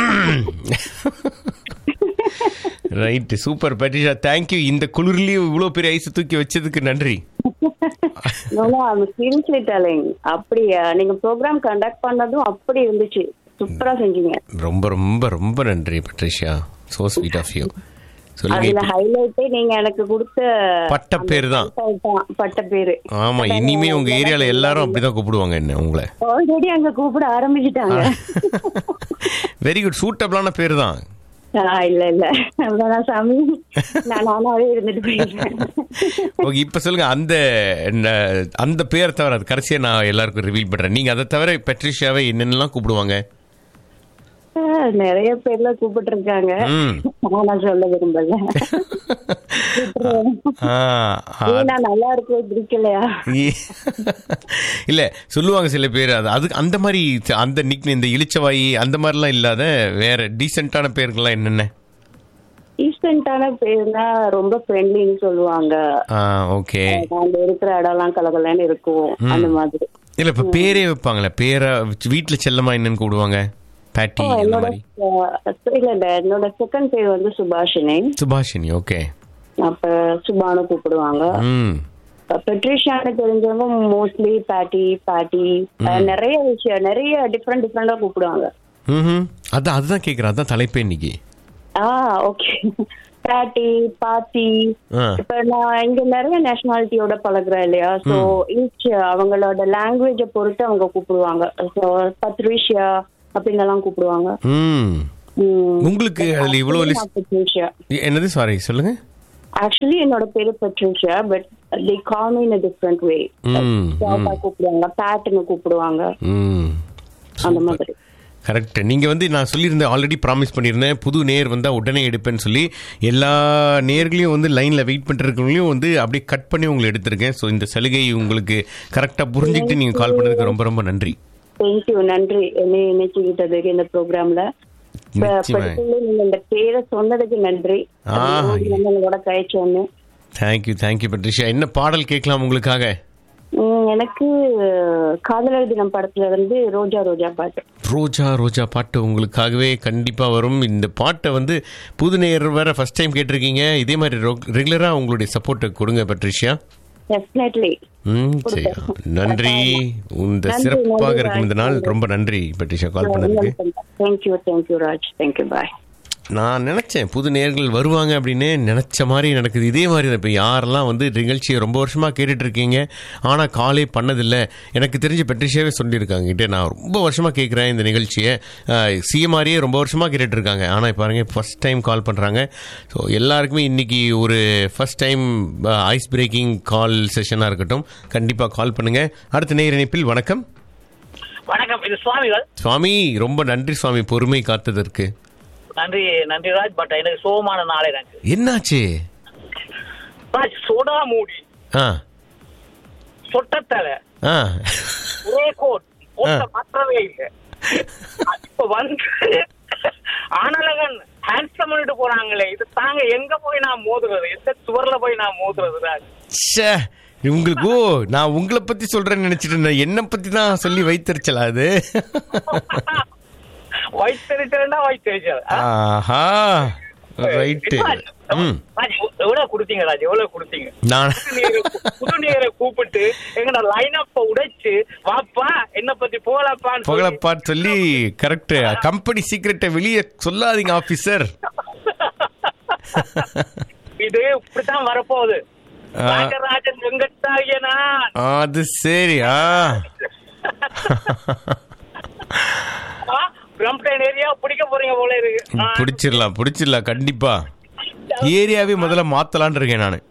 ரைட் சூப்பர் பட்டிஷா தேங்க்யூ இந்த குளிர்லயும் இவ்வளவு பெரிய ஐஸ் தூக்கி வச்சதுக்கு நன்றி
சீரியஸ்லி டெலிங் அப்படியா நீங்க ப்ரோக்ராம் கண்டக்ட் பண்ணதும் அப்படி இருந்துச்சு சூப்பரா செஞ்சீங்க
ரொம்ப ரொம்ப ரொம்ப நன்றி Patricia so sweet of you சொல்லுங்க
அதுல
இப்ப-
ஹைலைட்டே நீங்க எனக்கு கொடுத்த
பட்ட பேர் தான்
தான் பட்ட பேரு
ஆமா இனிமே உங்க ஏரியால எல்லாரும் அப்படிதான் கூப்பிடுவாங்க என்ன உங்களை
ஆல்ரெடி அங்க கூப்பிட ஆரம்பிச்சிட்டாங்க
வெரி குட் சூட்டபிளான பேர் தான்
ஆ, இல்ல இல்ல அவ்வளவுதான் சாமி நான் நானாவே இருந்துட்டு போயிடுறேன்
ஓகே இப்ப சொல்லுங்க அந்த ந- அந்த பேரை தவிர அது கடைசியா நான் எல்லாருக்கும் ரிவீல் பண்றேன் நீங்க அதை தவிர பெட்ரிஷியாவை என்னென்னலாம் கூப்பிடுவாங்க
ஆ, நிறைய பேர்ல கூப்பிட்டு இருக்காங்க
ம்.
நான் சொல்ல விரும்பல
ஆ, ஆ,
ஏன் நான் நல்லா இருக்கவே பிடிக்கலையா
இ- இல்ல சொல்லுவாங்க சில பேர் அது அதுக்கு அந்த மாதிரி அந்த நிக் இந்த இளிச்சவாயி அந்த மாதிரிலாம் இல்லாத வேற டீசென்டான பேர்கள்லாம் என்னென்ன
ஈஸ்டன்டான பேர்னா ரொம்ப ஃப்ரெண்ட்லின்னு சொல்லுவாங்க
ஆ ஓகே
நாங்க இருக்கிற இடம்லாம் கலகலன்னு இருக்கும்
ம்.
அந்த மாதிரி
இல்ல இப்ப பேரே வைப்பாங்களே பேரை வீட்டுல செல்லமா என்னன்னு கூப்பிடுவாங்க பேட்டி
ஓ,
அந்த
என்னோட
மாதிரி
அஹ், இல்ல இல்ல என்னோட செகண்ட் பேர் வந்து சுபாஷினி
சுபாஷினி ஓகே
அப்ப சுபானு கூப்பிடுவாங்க
ம்
பெட்ரிஷியான்னு தெரிஞ்சவங்க மோஸ்ட்லி பாட்டி பாட்டி அஹ், நிறைய விஷயம் நிறைய டிஃப்ரெண்ட் டிஃப்ரெண்டா கூப்பிடுவாங்க
ம் அதான் அதுதான் கேக்குறேன் அதான் தலைப்பே இன்னைக்கு
ஆ ஓகே பாட்டி பாத்தி
ஆ.
இப்ப நான் இங்க நிறைய நேஷனாலிட்டியோட பழகுறேன் இல்லையா சோ ஈச் அவங்களோட லாங்குவேஜ பொறுத்து அவங்க கூப்பிடுவாங்க சோ பத்ரிஷியா அப்படின்னு எல்லாம் கூப்பிடுவாங்க
ம்
ம்.
உங்களுக்கு அதுல இவ்வளவு
Actually,
list-
நான் பத்ரிஷியா
என்னது சாரி சொல்லுங்க
ஆக்சுவலி என்னோட பேரு Patricia but they call me in different way
ம்,
பாப்பா கூப்பிடுவாங்க பேட்னு கூப்பிடுவாங்க
ம்
அந்த மாதிரி
கரெக்ட் நீங்க வந்து நான் சொல்லியிருந்தேன் ஆல்ரெடி ப்ராமிஸ் பண்ணியிருந்தேன் புது நேர் வந்தா உடனே எடுப்பேன்னு சொல்லி எல்லா நேர்களையும் வந்து லைன்ல வெயிட் பண்ணிருக்கவங்களையும் வந்து அப்படியே கட் பண்ணி உங்களை எடுத்திருக்கேன் ஸோ இந்த சலுகை உங்களுக்கு கரெக்டா புரிஞ்சுக்கிட்டு நீங்க கால் பண்ணதுக்கு ரொம்ப ரொம்ப நன்றி
தேங்க்யூ நன்றி என்னை இணைச்சுக்கிட்டதுக்கு இந்த ப்ரோக்ராம்ல
நிச்சயமா.
நீங்க இந்த பேரை சொன்னதுக்கு நன்றி
ஆ.
உங்களோட கழிச்சோன்னு
தேங்க்யூ தேங்க்யூ பட்ரிஷா என்ன பாடல் கேட்கலாம் உங்களுக்காக
உம், எனக்கு காதலர் தினம் படத்துல இருந்து ரோஜா ரோஜா பாட்டு
ரோஜா ரோஜா பாட்டு உங்களுக்காகவே கண்டிப்பா வரும் இந்த பாட்டை வந்து புது நேர் வேற ஃபர்ஸ்ட் டைம் கேட்டிருக்கீங்க இதே மாதிரி ரெகுலரா உங்களுடைய சப்போர்ட்டை கொடுங்க பட்ரிஷியா
டெஃபினெட்லி
ம் சரி நன்றி இந்த
நன்றி,
சிறப்பாக
நன்றி,
இருக்கும் இந்த நாள் ரொம்ப நன்றி பட்ரிஷா கால் பண்ணதுக்கு
thank you thank you Raj thank you bye
நான் நினைச்சேன் புது நேர்கள் வருவாங்க அப்படின்னு நினைச்ச மாதிரி நடக்குது இதே மாதிரி தான் இப்போ யாரெல்லாம் வந்து நிகழ்ச்சியை ரொம்ப வருஷமா கேட்டுட்டு இருக்கீங்க ஆனால் காலே பண்ணதில்லை எனக்கு தெரிஞ்ச பெட்ரிஷியாவே சொல்லியிருக்காங்க கிட்டே நான் ரொம்ப வருஷமா கேட்குறேன் இந்த நிகழ்ச்சியை சிஎம்ஆரியே ரொம்ப வருஷமா கேட்டுட்டு இருக்காங்க ஆனால் பாருங்க ஃபர்ஸ்ட் டைம் கால் பண்ணுறாங்க ஸோ எல்லாருக்குமே இன்னைக்கு ஒரு first time ice breaking call செஷனாக இருக்கட்டும் கண்டிப்பாக கால் பண்ணுங்க அடுத்த நேர் இணைப்பில் வணக்கம்
வணக்கம் இது சுவாமிகள்
சுவாமி ரொம்ப நன்றி சுவாமி பொறுமை காத்ததற்கு
நன்றி நன்றி ராஜ் பட் எனக்கு சோகமான நாள் எனக்கு
என்னாச்சு
ராஜ் சோடா மூடி
ஆ
சொட்டத்தலை
ஆ
ஒரே கோட் போட்ட
ஆ.
மாற்றவே இல்லை இப்ப வந்து ஆனலகன் ஹேண்ட்ஸம் பண்ணிட்டு போறாங்களே இது தாங்க எங்க போய் நான் மோதுறது எந்த சுவர்ல போய் நான் மோதுறது ராஜ்
ச்சே உங்களுக்கு ஓ நான் உங்களை பத்தி சொல்றேன்னு நினைச்சிட்டு இருந்தேன் என்ன பத்தி தான் சொல்லி வைத்தறிச்சலா அது
வைத்தறிச்சல்னா வைத்தறிச்சல்
ஆஹா ரைட்டு ம்
ராஜ் எவ்வளவு கொடுத்தீங்க ராஜ் எவ்வளவு கொடுத்தீங்க
நான்
புது நேரை புது நேரை கூப்பிட்டு எங்கட லைன் அப்ப உடைச்சு வாப்பா என்ன பத்தி போகலப்பான்னு சொல்லி
புகழப்பாட் சொல்லி கரெக்ட் கம்பெனி சீக்கிரட்டை வெளியே சொல்லாதீங்க ஆபீசர்
இது இப்படித்தான் வரப்போகுது
ஆ.
ராஜராஜன் வெங்கட்டாயனா
அது சரி ஆ
பிரம்டன் ஏரியா பிடிக்க போறீங்க போல இருக்கு ஆ,
பிடிச்சிடலாம் பிடிச்சிடலாம் கண்டிப்பா ஏரியாவே முதல்ல மாத்தலான்னு இருக்கேன் நான்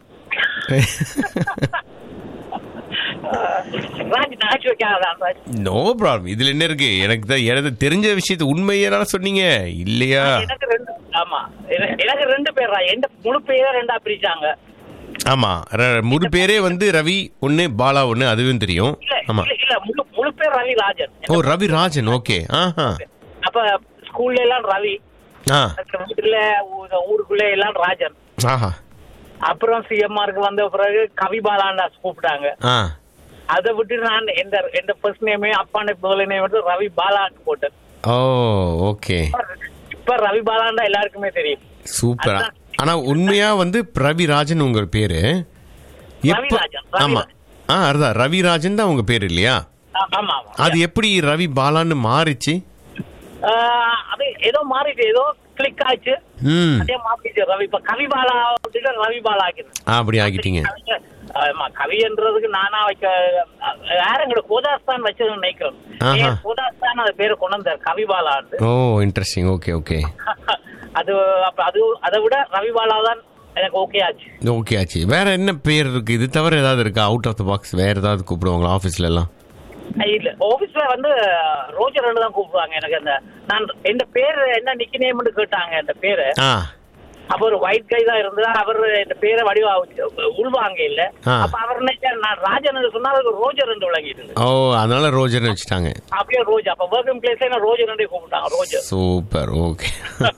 ராஜ் நகைச்சு வைக்காதான் ராஜ்
நோ ப்ராப்ளம் இதுல என்ன இருக்கு எனக்கு தான் எனக்கு தெரிஞ்ச விஷயத்த உண்மையே சொன்னீங்க இல்லையா
எனக்கு ரெண்டு ஆமா என- எனக்கு ரெண்டு பேர் ராஜ் எந்த முழு பேரை ரெண்டா பிரிச்சாங்க
ஆமா ர- முழு பேரே வந்து ரவி ஒன்னு பாலா ஒன்னு அதுவும் தெரியும்
இல்ல
ஆமா
இல்ல, இல்ல முழு முழு பேர் ரவி ராஜன்
ஓ ரவி ராஜன் ஓகே ஆஹா
அப்ப ஸ்கூல்ல எல்லாம் ரவி
ஆ
அப்புறம் வீட்டுல ஊ- ஊருக்குள்ள எல்லாம் ராஜன்
ஆஹா
அப்புறம் சிஎம்ஆருக்கு வந்த பிறகு கவிபாலான்னு கூப்பிட்டாங்க
ஆ
அதை விட்டு நான் எந்த எந்த ஃபர்ஸ்ட் நேமே அப்பான முதல் நேம் வந்து ரவி பாலான்னு போட்டேன்
ஓ ஓகே
இப்ப ரவி பாலான்னா எல்லாருக்குமே தெரியும்
சூப்பர் ஆனா உண்மையா வந்து ரவி ராஜன் உங்க பேரு எப்ப
ரவிராஜன், ரவிராஜன்.
ஆமா ஆ அதுதான் ரவி ராஜன் தான் உங்க பேர் இல்லையா
ஆ- ஆமா ஆமா
அது எப்படி ரவி பாலான்னு மாறிச்சு
ஆஹ் அது ஏதோ மாறிட்டு ஏதோ கிளிக் ஆச்சு
ம்
அதே மாறிச்சு ரவி இப்ப கவி பாலா விட்டுட்டு ரவி பாலா ஆக்கிது
ஆ, அப்படி ஆக்கிட்டீங்க
ஆமா கவின்றதுக்கு நானா வைக்க யாரும் எங்களோட கோதாஸ் தான் வச்சதுன்னு நினைக்கிறேன்
ஆஹா.
ஏன் கோதாஸ் தான் அது பேரு கொண்டு வந்தார் கவிபாலான்னு
ஓ இன்ட்ரெஸ்டிங் ஓகே ஓகே
அது அப்ப அது அதை விட ரவிபாலா தான் எனக்கு ஓகே ஆச்சு
ஓகே ஆச்சு வேற என்ன பேர் இருக்கு இது தவிர ஏதாவது இருக்கா அவுட் ஆஃப் த பாக்ஸ் வேற ஏதாவது கூப்பிடுவாங்களா ஆஃபீஸ்ல எல்லாம்
இல்ல ஆபீஸ்ல வந்து ரோஜர் தான் கூப்பிடுவாங்க எனக்கு அந்த நான் எந்த பேரு என்ன நிக்கி நேம்னு கேட்டாங்க அந்த பேரு
ஆ
அப்ப ஒரு ஒயிட் கை தான் இருந்தா அவர் இந்த பேரை வடிவா உள்வாங்க இல்ல
ஆ.
அப்ப அவர் நினைச்சார் நான் ராஜன் சொன்னா அதுக்கு ரோஜர் என்று விளங்கிட்டு
ஓ அதனால ரோஜர்னு வச்சுட்டாங்க
அப்படியே ரோஜா அப்ப ஒர்க்கிங் பிளேஸ்ல ரோஜர் என்றே கூப்பிட்டாங்க ரோஜர்
சூப்பர் ஓகே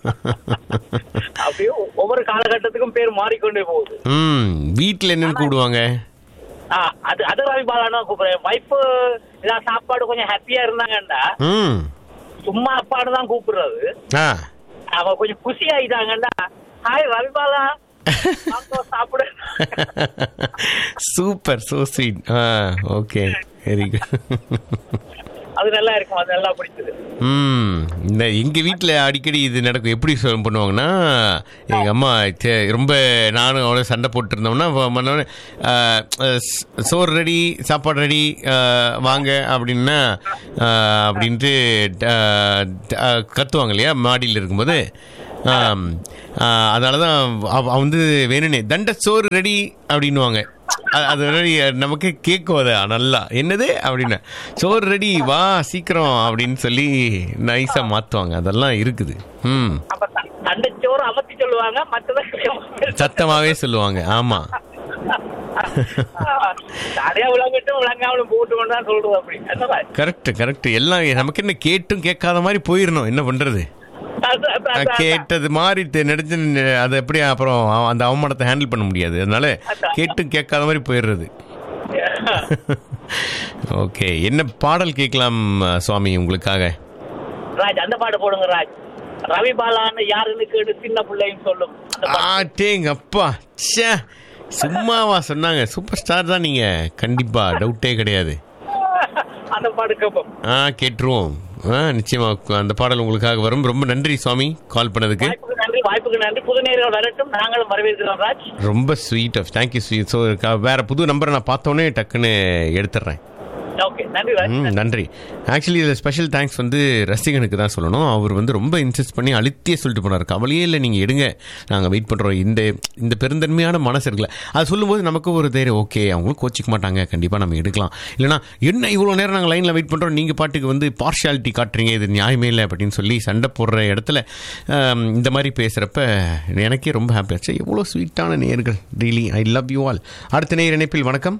அப்படியே ஒவ்வொரு காலகட்டத்துக்கும் பேர் மாறிக்கொண்டே போகுது
ம் வீட்டில் என்னன்னு கூப்பிடுவாங்க
ஆ, அது அது ரவி பாலானா கூப்பிடுறேன் வைஃப் ஏதாவது சாப்பாடு கொஞ்சம் ஹாப்பியா இருந்தாங்கண்டா
ம்
சும்மா அப்பான்னு தான் கூப்பிடுறது
ஆ
அவ கொஞ்சம் குஷி ஆயிட்டாங்கண்டா ஹாய் ரவி பாலா வாங்க சாப்பிடு
சூப்பர் சோ ஸ்வீட் ஆ ஓகே வெரி குட்
அது நல்லா இருக்கும் அது நல்லா பிடிச்சது
ம் இந்த எங்கள் வீட்டில் அடிக்கடி இது நடக்கும் எப்படி சொ- பண்ணுவாங்கன்னா எங்கள் அம்மா சே- ரொம்ப நானும் அவ்வளோ சண்டை போட்டுருந்தோம்னா வ- மன்னோடனே, ஆ, ஸ்- சோறு ரெடி சாப்பாடு ரெடி வாங்க அப்படின்னா ஆ, அப்படின்ட்டு ஆ, ஆ, கத்துவாங்க இல்லையா மாடியில் இருக்கும்போது ஆம், ஆ, அதனால தான் அவ- அவ வந்து வேணுனே தண்ட சோறு ரெடி அப்படின்னுவாங்க அ- அது ரெடி நமக்கு கேட்கும் அது நல்லா என்னது அப்படின்னு சோறு ரெடி வா சீக்கிரம் அப்படின்னு சொல்லி நைஸா மாத்துவாங்க அதெல்லாம் இருக்குது ம்
அப்ப த- தண்டைச்சோறு அமர்த்தி சொல்லுவாங்க மற்றதை
சத்தமாவே சொல்லுவாங்க ஆமா
நிறைய விளங்கட்டும் விளங்காமலும் போட்டு கொண்டு தான் சொல்றது அப்படி என்னடா
கரெக்ட் கரெக்ட் எல்லாம் நமக்கு என்ன கேட்டும் கேட்காத மாதிரி போயிடணும் என்ன பண்றது
அது- அது- அது- அது-
கேட்டது மாதிரி தெ- நடிச்சு ந- அதை எப்படி அப்புறம் அவ- அந்த அவமானத்தை ஹேண்டில் பண்ண முடியாது அதனால கேட்டும் கேட்காத மாதிரி போயிடுறது ஓகே என்ன பாடல் கேட்கலாம் அஹ், சுவாமி உங்களுக்காக
ராஜ் அந்த பாட்டு போடுங்க ராஜ் ரவி பாலான்னு யாருன்னு கேட்டு சின்ன பிள்ளைன்னு சொல்லும்
ஆட்டேங்க அப்பா ச்சே சும்மாவா சொன்னாங்க சூப்பர் ஸ்டார் தான் நீங்க கண்டிப்பா டவுட்டே கிடையாது
அந்த பாட்டு கேட்போம்
ஆ கேட்டுருவோம் ஆ நிச்சயமா அந்த பாடல் உங்களுக்காக வரும் ரொம்ப நன்றி சுவாமி கால் பண்ணதுக்கு
வாய்ப்புக்கு நன்றி வாய்ப்புக்கு நன்றி புது நேர்கள் வரட்டும் நாங்களும் வரவேற்கிறோம் ராஜ்
ரொம்ப sweet of thank you sweet so வேற புது நம்பரை நான் பார்த்தோன்னே டக்குன்னு எடுத்துடுறேன்
ஓகே நன்றி ராஜ்
ம் நன்றி ஆக்சுவலி இதில் ஸ்பெஷல் தேங்க்ஸ் வந்து ரசிகனுக்கு தான் சொல்லணும் அவர் வந்து ரொம்ப இன்சிஸ்ட் பண்ணி அழுத்தியே சொல்லிட்டு போனார் கவலையே இல்லை நீங்கள் எடுங்க நாங்கள் வெயிட் பண்ணுறோம் இந்த இந்த பெருந்தன்மையான மனசு இருக்குல்ல அது சொல்லும்போது நமக்கு ஒரு தைரியம் ஓகே அவங்களும் கோச்சிக்க மாட்டாங்க கண்டிப்பாக நம்ம எடுக்கலாம் இல்லைனா என்ன இவ்வளோ நேரம் நாங்கள் லைனில் வெயிட் பண்ணுறோம் நீங்கள் பாட்டுக்கு வந்து பார்ஷியாலிட்டி காட்டுறீங்க இது நியாயமே இல்லை அப்படின்னு சொல்லி சண்டை போடுற இடத்துல ஆம், இந்த மாதிரி பேசுகிறப்ப எனக்கே ரொம்ப ஹாப்பியாச்சு எவ்வளோ ஸ்வீட்டான நேர்கள் really I love you all அடுத்த நேர் இணைப்பில் வணக்கம்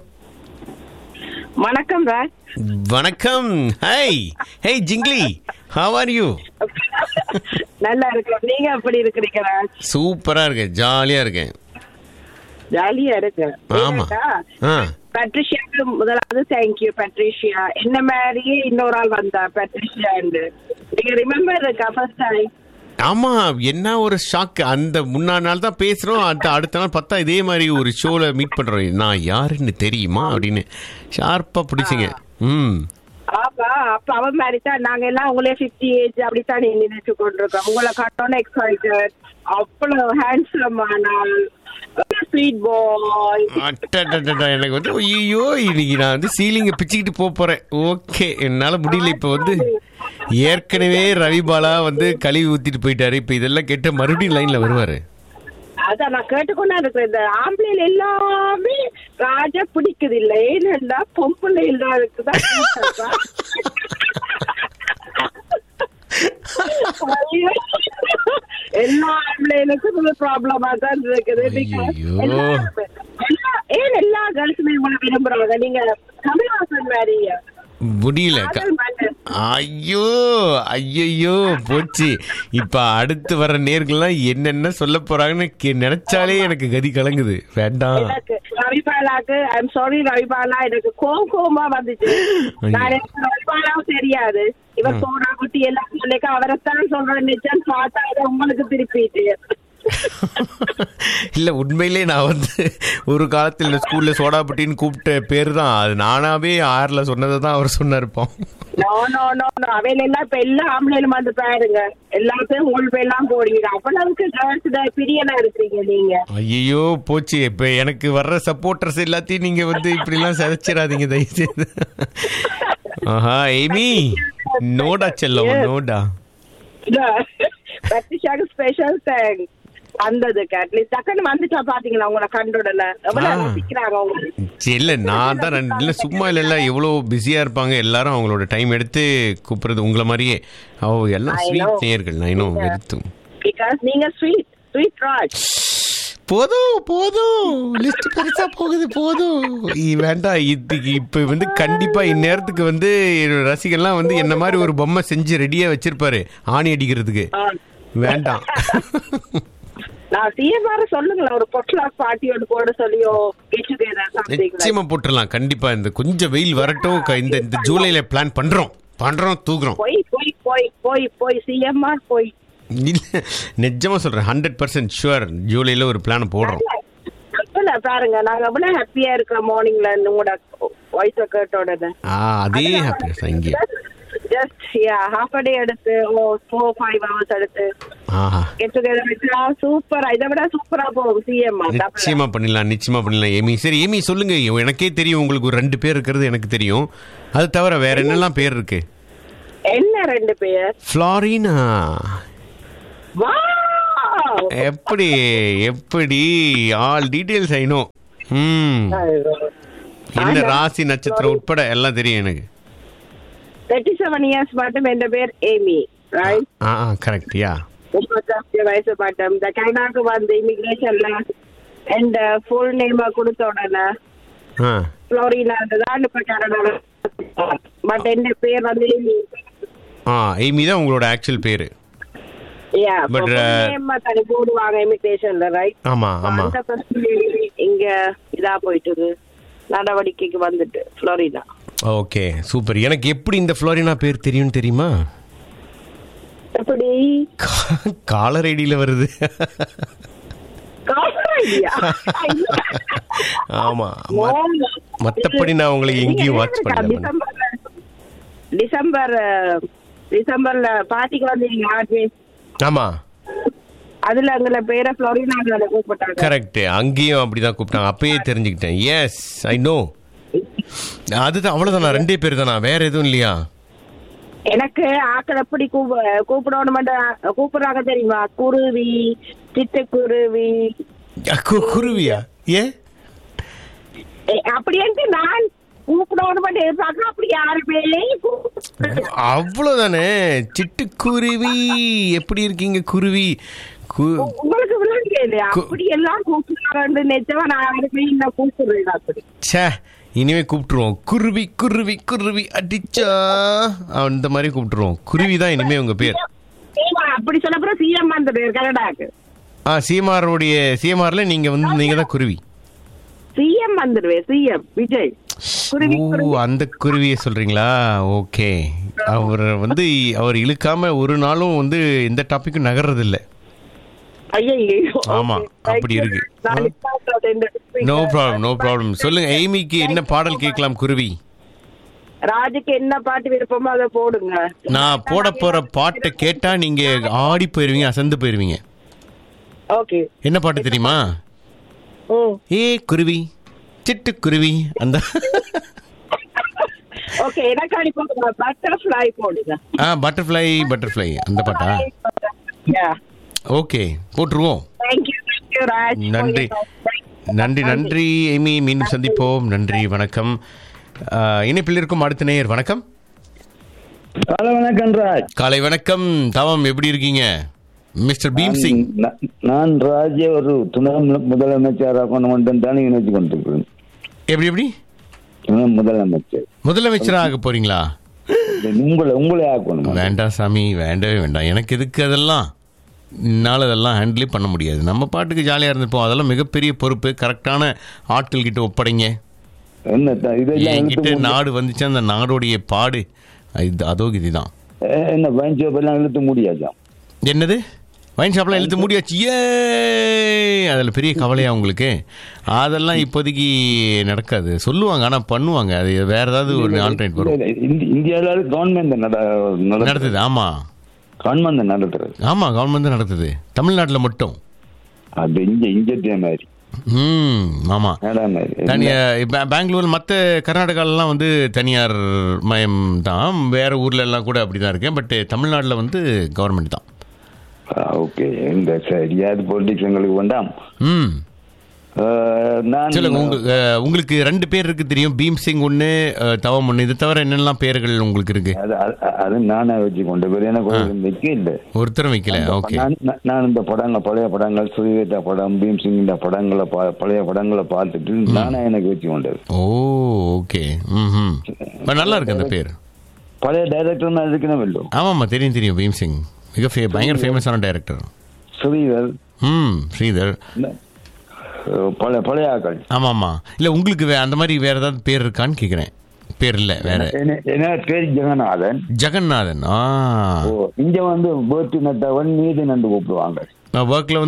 வணக்கம் ராஜ்
வணக்கம் hi hey Jingly how are you
நல்லா இருக்கேன் நீங்க எப்படி இருக்கிறீங்க ராஜ்
சூப்பரா இருக்கேன் ஜாலியா இருக்கேன்
ஜாலியா இருக்கு
ஆமா ஆ
பட்ரிஷியாக்கு முதலாவது தேங்க்யூ பட்ரிஷியா என்ன மாதிரியே இன்னொரு ஆள் வந்தா பட்ரிஷியா நீங்க ரிமெம்பர் இருக்கா ஃபர்ஸ்ட் டைம்
ஆமா என்ன ஒரு ஷாக் அந்த முன்னா நாள் தான் பேசுறோம் அடுத்த அடுத்த நாள் பார்த்தா இதே மாதிரி ஒரு ஷோல மீட் பண்றோம் நான் யாருன்னு தெரியுமா அப்படின்னு ஷார்ப்பா பிடிச்சிங்க ம்
ஆமா அப்ப அவன் மாதிரி தான் நாங்க எல்லாம் உங்களே பிப்டி ஏஜ் அப்படித்தான் நினைச்சு கொண்டிருக்கோம் உங்களை காட்டோன்னு எக்ஸைட்டட் அவ்வளவு ஹேண்ட்ஸம் ஆனால் ஸ்வீட் பாய்
அட்டடடடா, எனக்கு வந்து ஐயோ இன்னைக்கு நான் வந்து சீலிங்க பிச்சுக்கிட்டு போக போறேன் ஓகே என்னால முடியல இப்ப வந்து ஏற்கனவே ரவிபாலா வந்து கழுவி ஊத்திட்டு போயிட்டாரு இப்ப இதெல்லாம் கேட்டு மறுபடியும் லைன்ல வருவாரு
அதான் நான் கேட்டுக்கொண்டா இருக்கிறேன் இந்த ஆம்பளைல எல்லாமே ராஜா பிடிக்குது இல்ல ஏன்னா பொம்பளை எல்லாம் இருக்குதான் ஐயோ. எல்லா ஆம்பளைகளுக்கும் இது ப்ராப்ளமா தான் இருக்குது because எல்லாருமே- எல்லா- ஏன் எல்லா கேர்ள்ஸுமே உங்களை விரும்புறாங்க நீங்க கமல்ஹாசன் மாதிரி
முடியல க-
காதல் மன்னன்.
ஐயோ ஐயோ போச்சு இப்ப அடுத்து வர நேர்கள்லாம் என்னென்ன சொல்ல போறாங்கன்னு கே- நினைச்சாலே எனக்கு கதி கலங்குது வேண்டாம்
எனக்கு ரவிபாலாக்கு ஐம் சாரி ரவிபாலா எனக்கு கோவம் கோவமா வந்துச்சு
ஐயோ.
நான் எனக்கு ரவிபாலாவும் தெரியாது இவர்
ம்.
சோடா குட்டி எல்லாம் சொல்லிக்க அவரைத்தான் சொல்றேன் நிஜம் பார்த்தா அதை உங்களுக்கு திருப்பிட்டு
இல்ல உண்மையிலே நான் வந்து ஒரு காலத்துல ஸ்கூல்ல சோடாபட்டின்னு கூப்பிட்ட பேர் தான் அது நானாவே ஆறுல சொன்னதை தான் அவர் சொன்னாருப்போம்
நோ நோ நோ நோ அவையில எல்லாம் இப்ப எல்லா ஆம்பளையிலும் வந்து பாருங்க எல்லாத்தையும் உள் எல்லாம் போடுவீங்க அவ்வளவுக்கு கேர்ள்ஸ் பிரியனா இருக்கீங்க நீங்க
ஐயோ போச்சு இப்ப எனக்கு வர்ற சப்போர்ட்டர்ஸ் எல்லாத்தையும் நீங்க வந்து இப்படி எல்லாம் சிதைச்சிடாதீங்க தயவுசெய்து ஆஹா எய்மி நோடா செல்லம்
Yes.
நோடா
பத்திஷாக்கு ஸ்பெஷல் தேங்க்ஸ் வந்ததுக்கு அட்லீஸ்ட் டக்குன்னு வந்துட்டா பாத்தீங்களா உங்களை கண்டுடல எவ்வளவு
ஆ.
ரசிக்கிறாங்க உங்களை
சரி, இல்ல நான் தான் ரெண்டு இல்ல சும்மா இல்ல எவ்வளோ பிஸியா இருப்பாங்க எல்லாரும் அவங்களோட டைம் எடுத்து கூப்பிடுறது உங்களை மாதிரியே ஓ எல்லாம்
I know.
ஸ்வீட் நேயர்கள் நான் இன்னும் வெறுத்தும்
பிகாஸ் நீங்க ஸ்வீட் ஸ்வீட் ராஜ்
போதும் போதும் லிஸ்ட் பெருசா போகுது போதும் இ- வேண்டாம் இதுக்கு இப்ப வந்து கண்டிப்பா இந்நேரத்துக்கு வந்து என்னோட ரசிகர்லாம் வந்து என்ன மாதிரி ஒரு பொம்மை செஞ்சு ரெடியா வச்சிருப்பாரு ஆணி அடிக்கிறதுக்கு வேண்டாம்
நான் சிஎம்ஆர் சொல்லுங்களேன் ஒரு பொட்லாக் பார்ட்டி ஒன்று போட சொல்லியோ கெட் டுகெதர் சம்திங்
நிச்சயமா போட்டுடலாம் கண்டிப்பா இந்த கொஞ்சம் வெயில் வரட்டும் க- இந்த இந்த ஜூலைல பிளான் பண்றோம் பண்றோம் தூக்குறோம்
போய் போய் போய் போய் போய் சிஎம்ஆர் போய்
இல்ல நிஜமா சொல்றேன் ஹண்ட்ரட் பர்சன்ட் ஷுவர் ஜூலைல ஒரு பிளான் போடுறோம்
இல்ல பாருங்க நாங்க எவ்வளவு ஹாப்பியா இருக்கிறோம் மார்னிங்ல உங்களோட வாய்ஸ கேட்ட உடனே
ஆ அதே ஹாப்பினஸ் இங்கே
ஜஸ்ட் யா ஹாஃப் அ டே எடுத்து ஓ ஃபோர் ஃபைவ் ஹவர்ஸ் எடுத்து
ஆஹா
கெட் டுகெதர் வச்சா சூப்பரா இதை விட சூப்பரா போகும் சிஎம்
நிச்சயமா பண்ணிடலாம் நிச்சயமா பண்ணிடலாம் ஏமி சரி ஏமி சொல்லுங்க எனக்கே தெரியும் உங்களுக்கு ஒரு ரெண்டு பேர் இருக்கிறது எனக்கு தெரியும் அது தவிர வேற என்னெல்லாம் பேர் இருக்கு
என்ன ரெண்டு பேர்
ஃப்ளாரினா
வா
எப்படி எப்படி ஆல் டீடைல்ஸ் ஐனோ ம் என்ன ராசி நட்சத்திரம் உட்பட எல்லாம் தெரியும் எனக்கு
தேர்ட்டி செவன் இயர்ஸ் மட்டும் என் பேர் ஏமி ரைட்
ஆ ஆ கரெக்ட் யா
முப்பத்தஞ்சு வயசு மட்டும் இந்த கனடாக்கு வந்து இமிகிரேஷன்ல என் ஃபுல் நேம் கொடுத்த உடனே
ஆ
ஃப்ளோரினா தான் இப்ப கனடால பட் என் பேர் வந்து ஏமி
ஆ ஏமி தான் உங்களோட ஆக்சுவல் பேர்
yeah
But,
full
uh,
name தனி போடுவாங்க இமிகிரேஷன்ல ரைட்
ஆமா ஆமா
அந்த பிரச்சனை இங்க இதா போயிட்டு நடவடிக்கைக்கு வந்துட்டு ஃப்ளோரிடா
ஓகே சூப்பர் எனக்கு எப்படி இந்த ஃப்ளோரினா பேர் தெரியும் தெரியுமா
எப்படி
காலர் ஐடியில வருது
காசா
ஆமா மத்- மத்தபடி நான் உங்களை எங்கேயும் வாட்ச் பண்ணல
டிசம்பர்ல டிசம்பர் அஹ், டிசம்பர்ல பார்ட்டிக்கு வந்தீங்க ஆட்வே
ஆமா
அதுல அங்கல பேரை ஃப்ளோரினால கூப்பிட்டாங்க
கரெக்ட் அங்கேயும் அப்படிதான் கூப்பிட்டாங்க அப்பயே தெரிஞ்சுக்கிட்டேன் எஸ் ஐ நோ அதுதான் அவ்வளவுதானா ரெண்டே பேர் தானா வேற எதுவும் இல்லையா
எனக்கு ஆக்கள் எப்படி கூப்ப கூப்பிடணும் கூப்பிடுறாங்க தெரியுமா குருவி சிட்டுக்குருவி
கு- குருவியா ஏன்
ஏ, அப்படின்ட்டு நான் கூப்பிடணும் எதிர்பார்க்க அப்படி யாருமே கூப்பிட-
அவ்வளவுதானே சிட்டுக்குருவி எப்படி இருக்கீங்க குருவி கு-
உங்களுக்கு விளங்க இல்லையா அப்படி எல்லாம் கூப்பிடுறாங்கன்னு நினைச்சவா நான் யாருமே இன்னும் கூப்பிடுறேன் அப்படி
ச்சே இனிமே கூப்பிட்டுருவோம் குருவி குருவி குருவி அடிச்சா அந்த மாதிரி கூப்பிட்டுருவோம் குருவி தான் இனிமே உங்க பேர்
ஏம்மா, அப்படி சொன்னப்புறம் சிஎம் வந்துடுறாரு கனடாக்கு
ஆ சிஎம்ஆருடைய சிஎம்ஆர்ல நீங்க வந்து நீங்க தான் குருவி
சிஎம் வந்துடுவேன் சிஎம் விஜய் குருவி
ஓ அந்த குருவியை சொல்றீங்களா ஓகே அவர் வந்து அவர் இழுக்காம ஒரு நாளும் வந்து எந்த டாபிக்கும் நகர்றது இல்ல
ஐயோ
ஆமா அப்படி இருக்கு நோ ப்ராப்ளம் நோ ப்ராப்ளம் சொல்லுங்க எய்மிக்கு என்ன பாடல் கேட்கலாம் குருவி
ராஜுக்கு என்ன பாட்டு விருப்பமோ அதை போடுங்க
நான் போட போற பாட்டை கேட்டா நீங்க ஆடி போயிருவீங்க அசந்து போயிருவீங்க
ஓகே
என்ன பாட்டு தெரியுமா ஏ குருவி சிட்டு குருவி அந்த
ஓகே எனக்கு அனுப்பி பட்டர்ஃப்ளை போடுங்க
ஆ பட்டர்ஃப்ளை பட்டர்ஃப்ளை அந்த பாட்டா
யா
ஓகே போட்டுருவோம்
தேங்க்யூ தேங்க்யூ ராஜ்
நன்றி நன்றி நன்றி எமி மீண்டும் சந்திப்போம் நன்றி வணக்கம் ஆ, இணைப்பில் இருக்கும் அடுத்த நேயர் வணக்கம்
காலை வணக்கம் ராஜ்
காலை வணக்கம் தவம் எப்படி இருக்கீங்க மிஸ்டர் பீம் சிங்
நான் நான் ராஜே ஒரு துணை மு- முதலமைச்சராக கொண்டு மட்டும் தானே நினைச்சு கொண்டிருக்கிறேன்
எப்படி எப்படி
துணை முதலமைச்சர்
முதலமைச்சராக போறீங்களா
உங்களை உங்களை ஆக்கணும்
வேண்டாம் சாமி வேண்டவே வேண்டாம் எனக்கு எதுக்கு அதெல்லாம் என்னால் அதெல்லாம் ஹேண்டிலே பண்ண முடியாது நம்ம பாட்டுக்கு ஜாலியாக இருந்துப்போம் அதெல்லாம் மிகப்பெரிய பொறுப்பு கரெக்டான ஆட்கள் கிட்ட ஒப்படைங்க
என்ன த- இதெல்லாம்
என்கிட்ட
இழுத்து மூடி-
நாடு வந்துச்சு அந்த நாடோடைய பாடு இது அதோ இதுதான்
ஏ, என்ன வைன் ஷாப் எல்லாம் இழுத்து முடியாதான்
என்னது வைன் ஷாப்லாம் இழுத்து மூடியாச்சு ஏ அதில் பெரிய கவலையா உங்களுக்கு அதெல்லாம் இப்போதைக்கு நடக்காது சொல்லுவாங்க ஆனால் பண்ணுவாங்க அது வேற ஏதாவது ஒரு ஆல்டர்னேட் வரும்
இந்தியாவில் கவர்மெண்ட்
நடத்துது ஆமா
கவர்மெண்ட் நடத்துறது
ஆமா கவர்மெண்ட் தான் நடத்துது தமிழ்நாட்டில் மட்டும்
அது இங்க இங்க மாதிரி
ம் ஆமா
மேடம் மாதிரி
தனியா பே- பெங்களூர் மற்ற கர்நாடகாலலாம் வந்து தனியார் மயம் தான் வேற ஊர்ல எல்லாம் கூட அப்படிதான் இருக்கேன் பட் தமிழ்நாட்டில் வந்து கவர்மெண்ட் தான்
ஓகே இந்த சரியாது பொலிட்டிக்ஸ் எங்களுக்கு வேண்டாம்
ம்
அஹ், நான்
சொல்லுங்க உங்க அஹ், உங்களுக்கு ரெண்டு பேர் இருக்கு தெரியும் பீம் சிங் ஒன்று தவம் ஒன்று இது தவிர என்னெல்லாம் பேர்கள் உங்களுக்கு இருக்கு
அது அது- அது நானே வச்சு கொண்டு போய் எனக்கு ஒரு வைக்க இல்லை
ஒருத்தரும் வைக்கல ஓகே
நான் நான்- நான் இந்த படங்கள் பழைய படங்கள் சுரிவேட்டா படம் பீம் சிங் இந்த படங்களை பா- பழைய படங்களை பார்த்துட்டு நானே எனக்கு வச்சு கொண்டது
ஓ ஓகே ம் நல்லா இருக்கு அந்த பேர்
பழைய டைரக்டர் நான் இருக்கணும் இல்லை
ஆமாம்மா தெரியும் தெரியும் பீம் சிங் மிக ஃபே பயங்கர ஃபேமஸான டைரக்டர்
ஸ்ரீதர்
ம் ஸ்ரீதர்
அஹ், பழைய பழைய ஆக்கள்
ஆமாம் ஆமாம் இல்லை உங்களுக்கு வே- அந்த மாதிரி வேற ஏதாவது பேர் இருக்கான்னு கேட்குறேன் பேர் இல்லை வேற
என்ன என்ன பேர் ஜெகநாதன்
ஜெகநாதன் ஆ
ஓ இங்க வந்து பேர்த்தி நட்டவன் நீதி நண்டு கூப்பிடுவாங்க
ஒர்க்கில் வந்து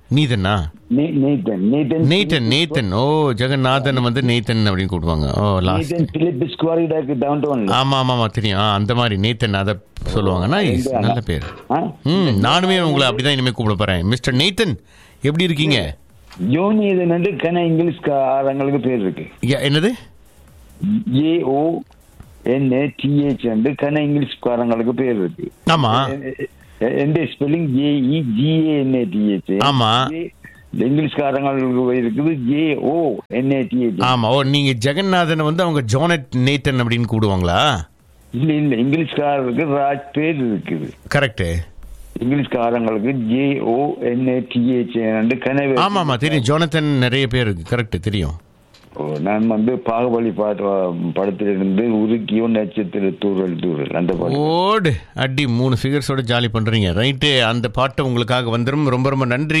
நீதனா
நே- Nathan Nathan
Nathan Nathan oh Jeganathan வந்து நேத்தன் அப்படின்னு கூப்பிடுவாங்க ஓ லாஸ்ட்
நேத்தன் பிலிப் ஸ்குவாரிடாக்கு டவுன் டவுன்ல
ஆமா ஆமா ஆமா தெரியும் ஆ, அந்த மாதிரி நேத்தன் அதை சொல்லுவாங்க Nice.
ரெண்டு
நல்ல பேர் ம் நானுமே உங்களை அப்படிதான் இனிமே கூப்பிட போறேன் மிஸ்டர் நேத்தன் எப்படி இருக்கீங்க
யோனி இது வந்து கன இங்கிலீஷ் காரங்களுக்கு பேர் இருக்கு
யா, என்னது
ஏ ஓ என் டிஹெச் வந்து கன இங்கிலீஷ் காரங்களுக்கு பேர் இருக்கு
ஆமா
எந்த ஸ்பெல்லிங் ஏஇ ஜிஏஎன்ஏ டிஹெச்
ஆமா.
இங்கிலீஷ் காரங்களுக்கு இருக்குது ஜே ஓ என்ஏ டிஹெச்
ஆமா ஓ நீங்க ஜெகநாதன் வந்து அவங்க ஜோனட் நேத்தன் அப்படின்னு கூடுவாங்களா
இல்ல இல்ல இங்கிலீஷ்காரருக்கு ராஜ் பேர் இருக்குது
கரெக்ட்
இங்கிலீஷ்காரங்களுக்கு ஜே ஓ என்ஏ டிஹெச் கனவே
ஆமா ஆமா தெரியும் ஜோனத்தன் நிறைய பேர் இருக்கு கரெக்ட் தெரியும்
ஓ, நான் வந்து பாகுபலி பாட்டு படத்திலிருந்து உருக்கியோ நட்சத்திர தூரல் தூரல் அந்த படம்
ஓடு அடி மூணு ஃபிகர்ஸோட ஜாலி பண்றீங்க ரைட்டு அந்த பாட்டு உங்களுக்காக வந்துடும் ரொம்ப ரொம்ப நன்றி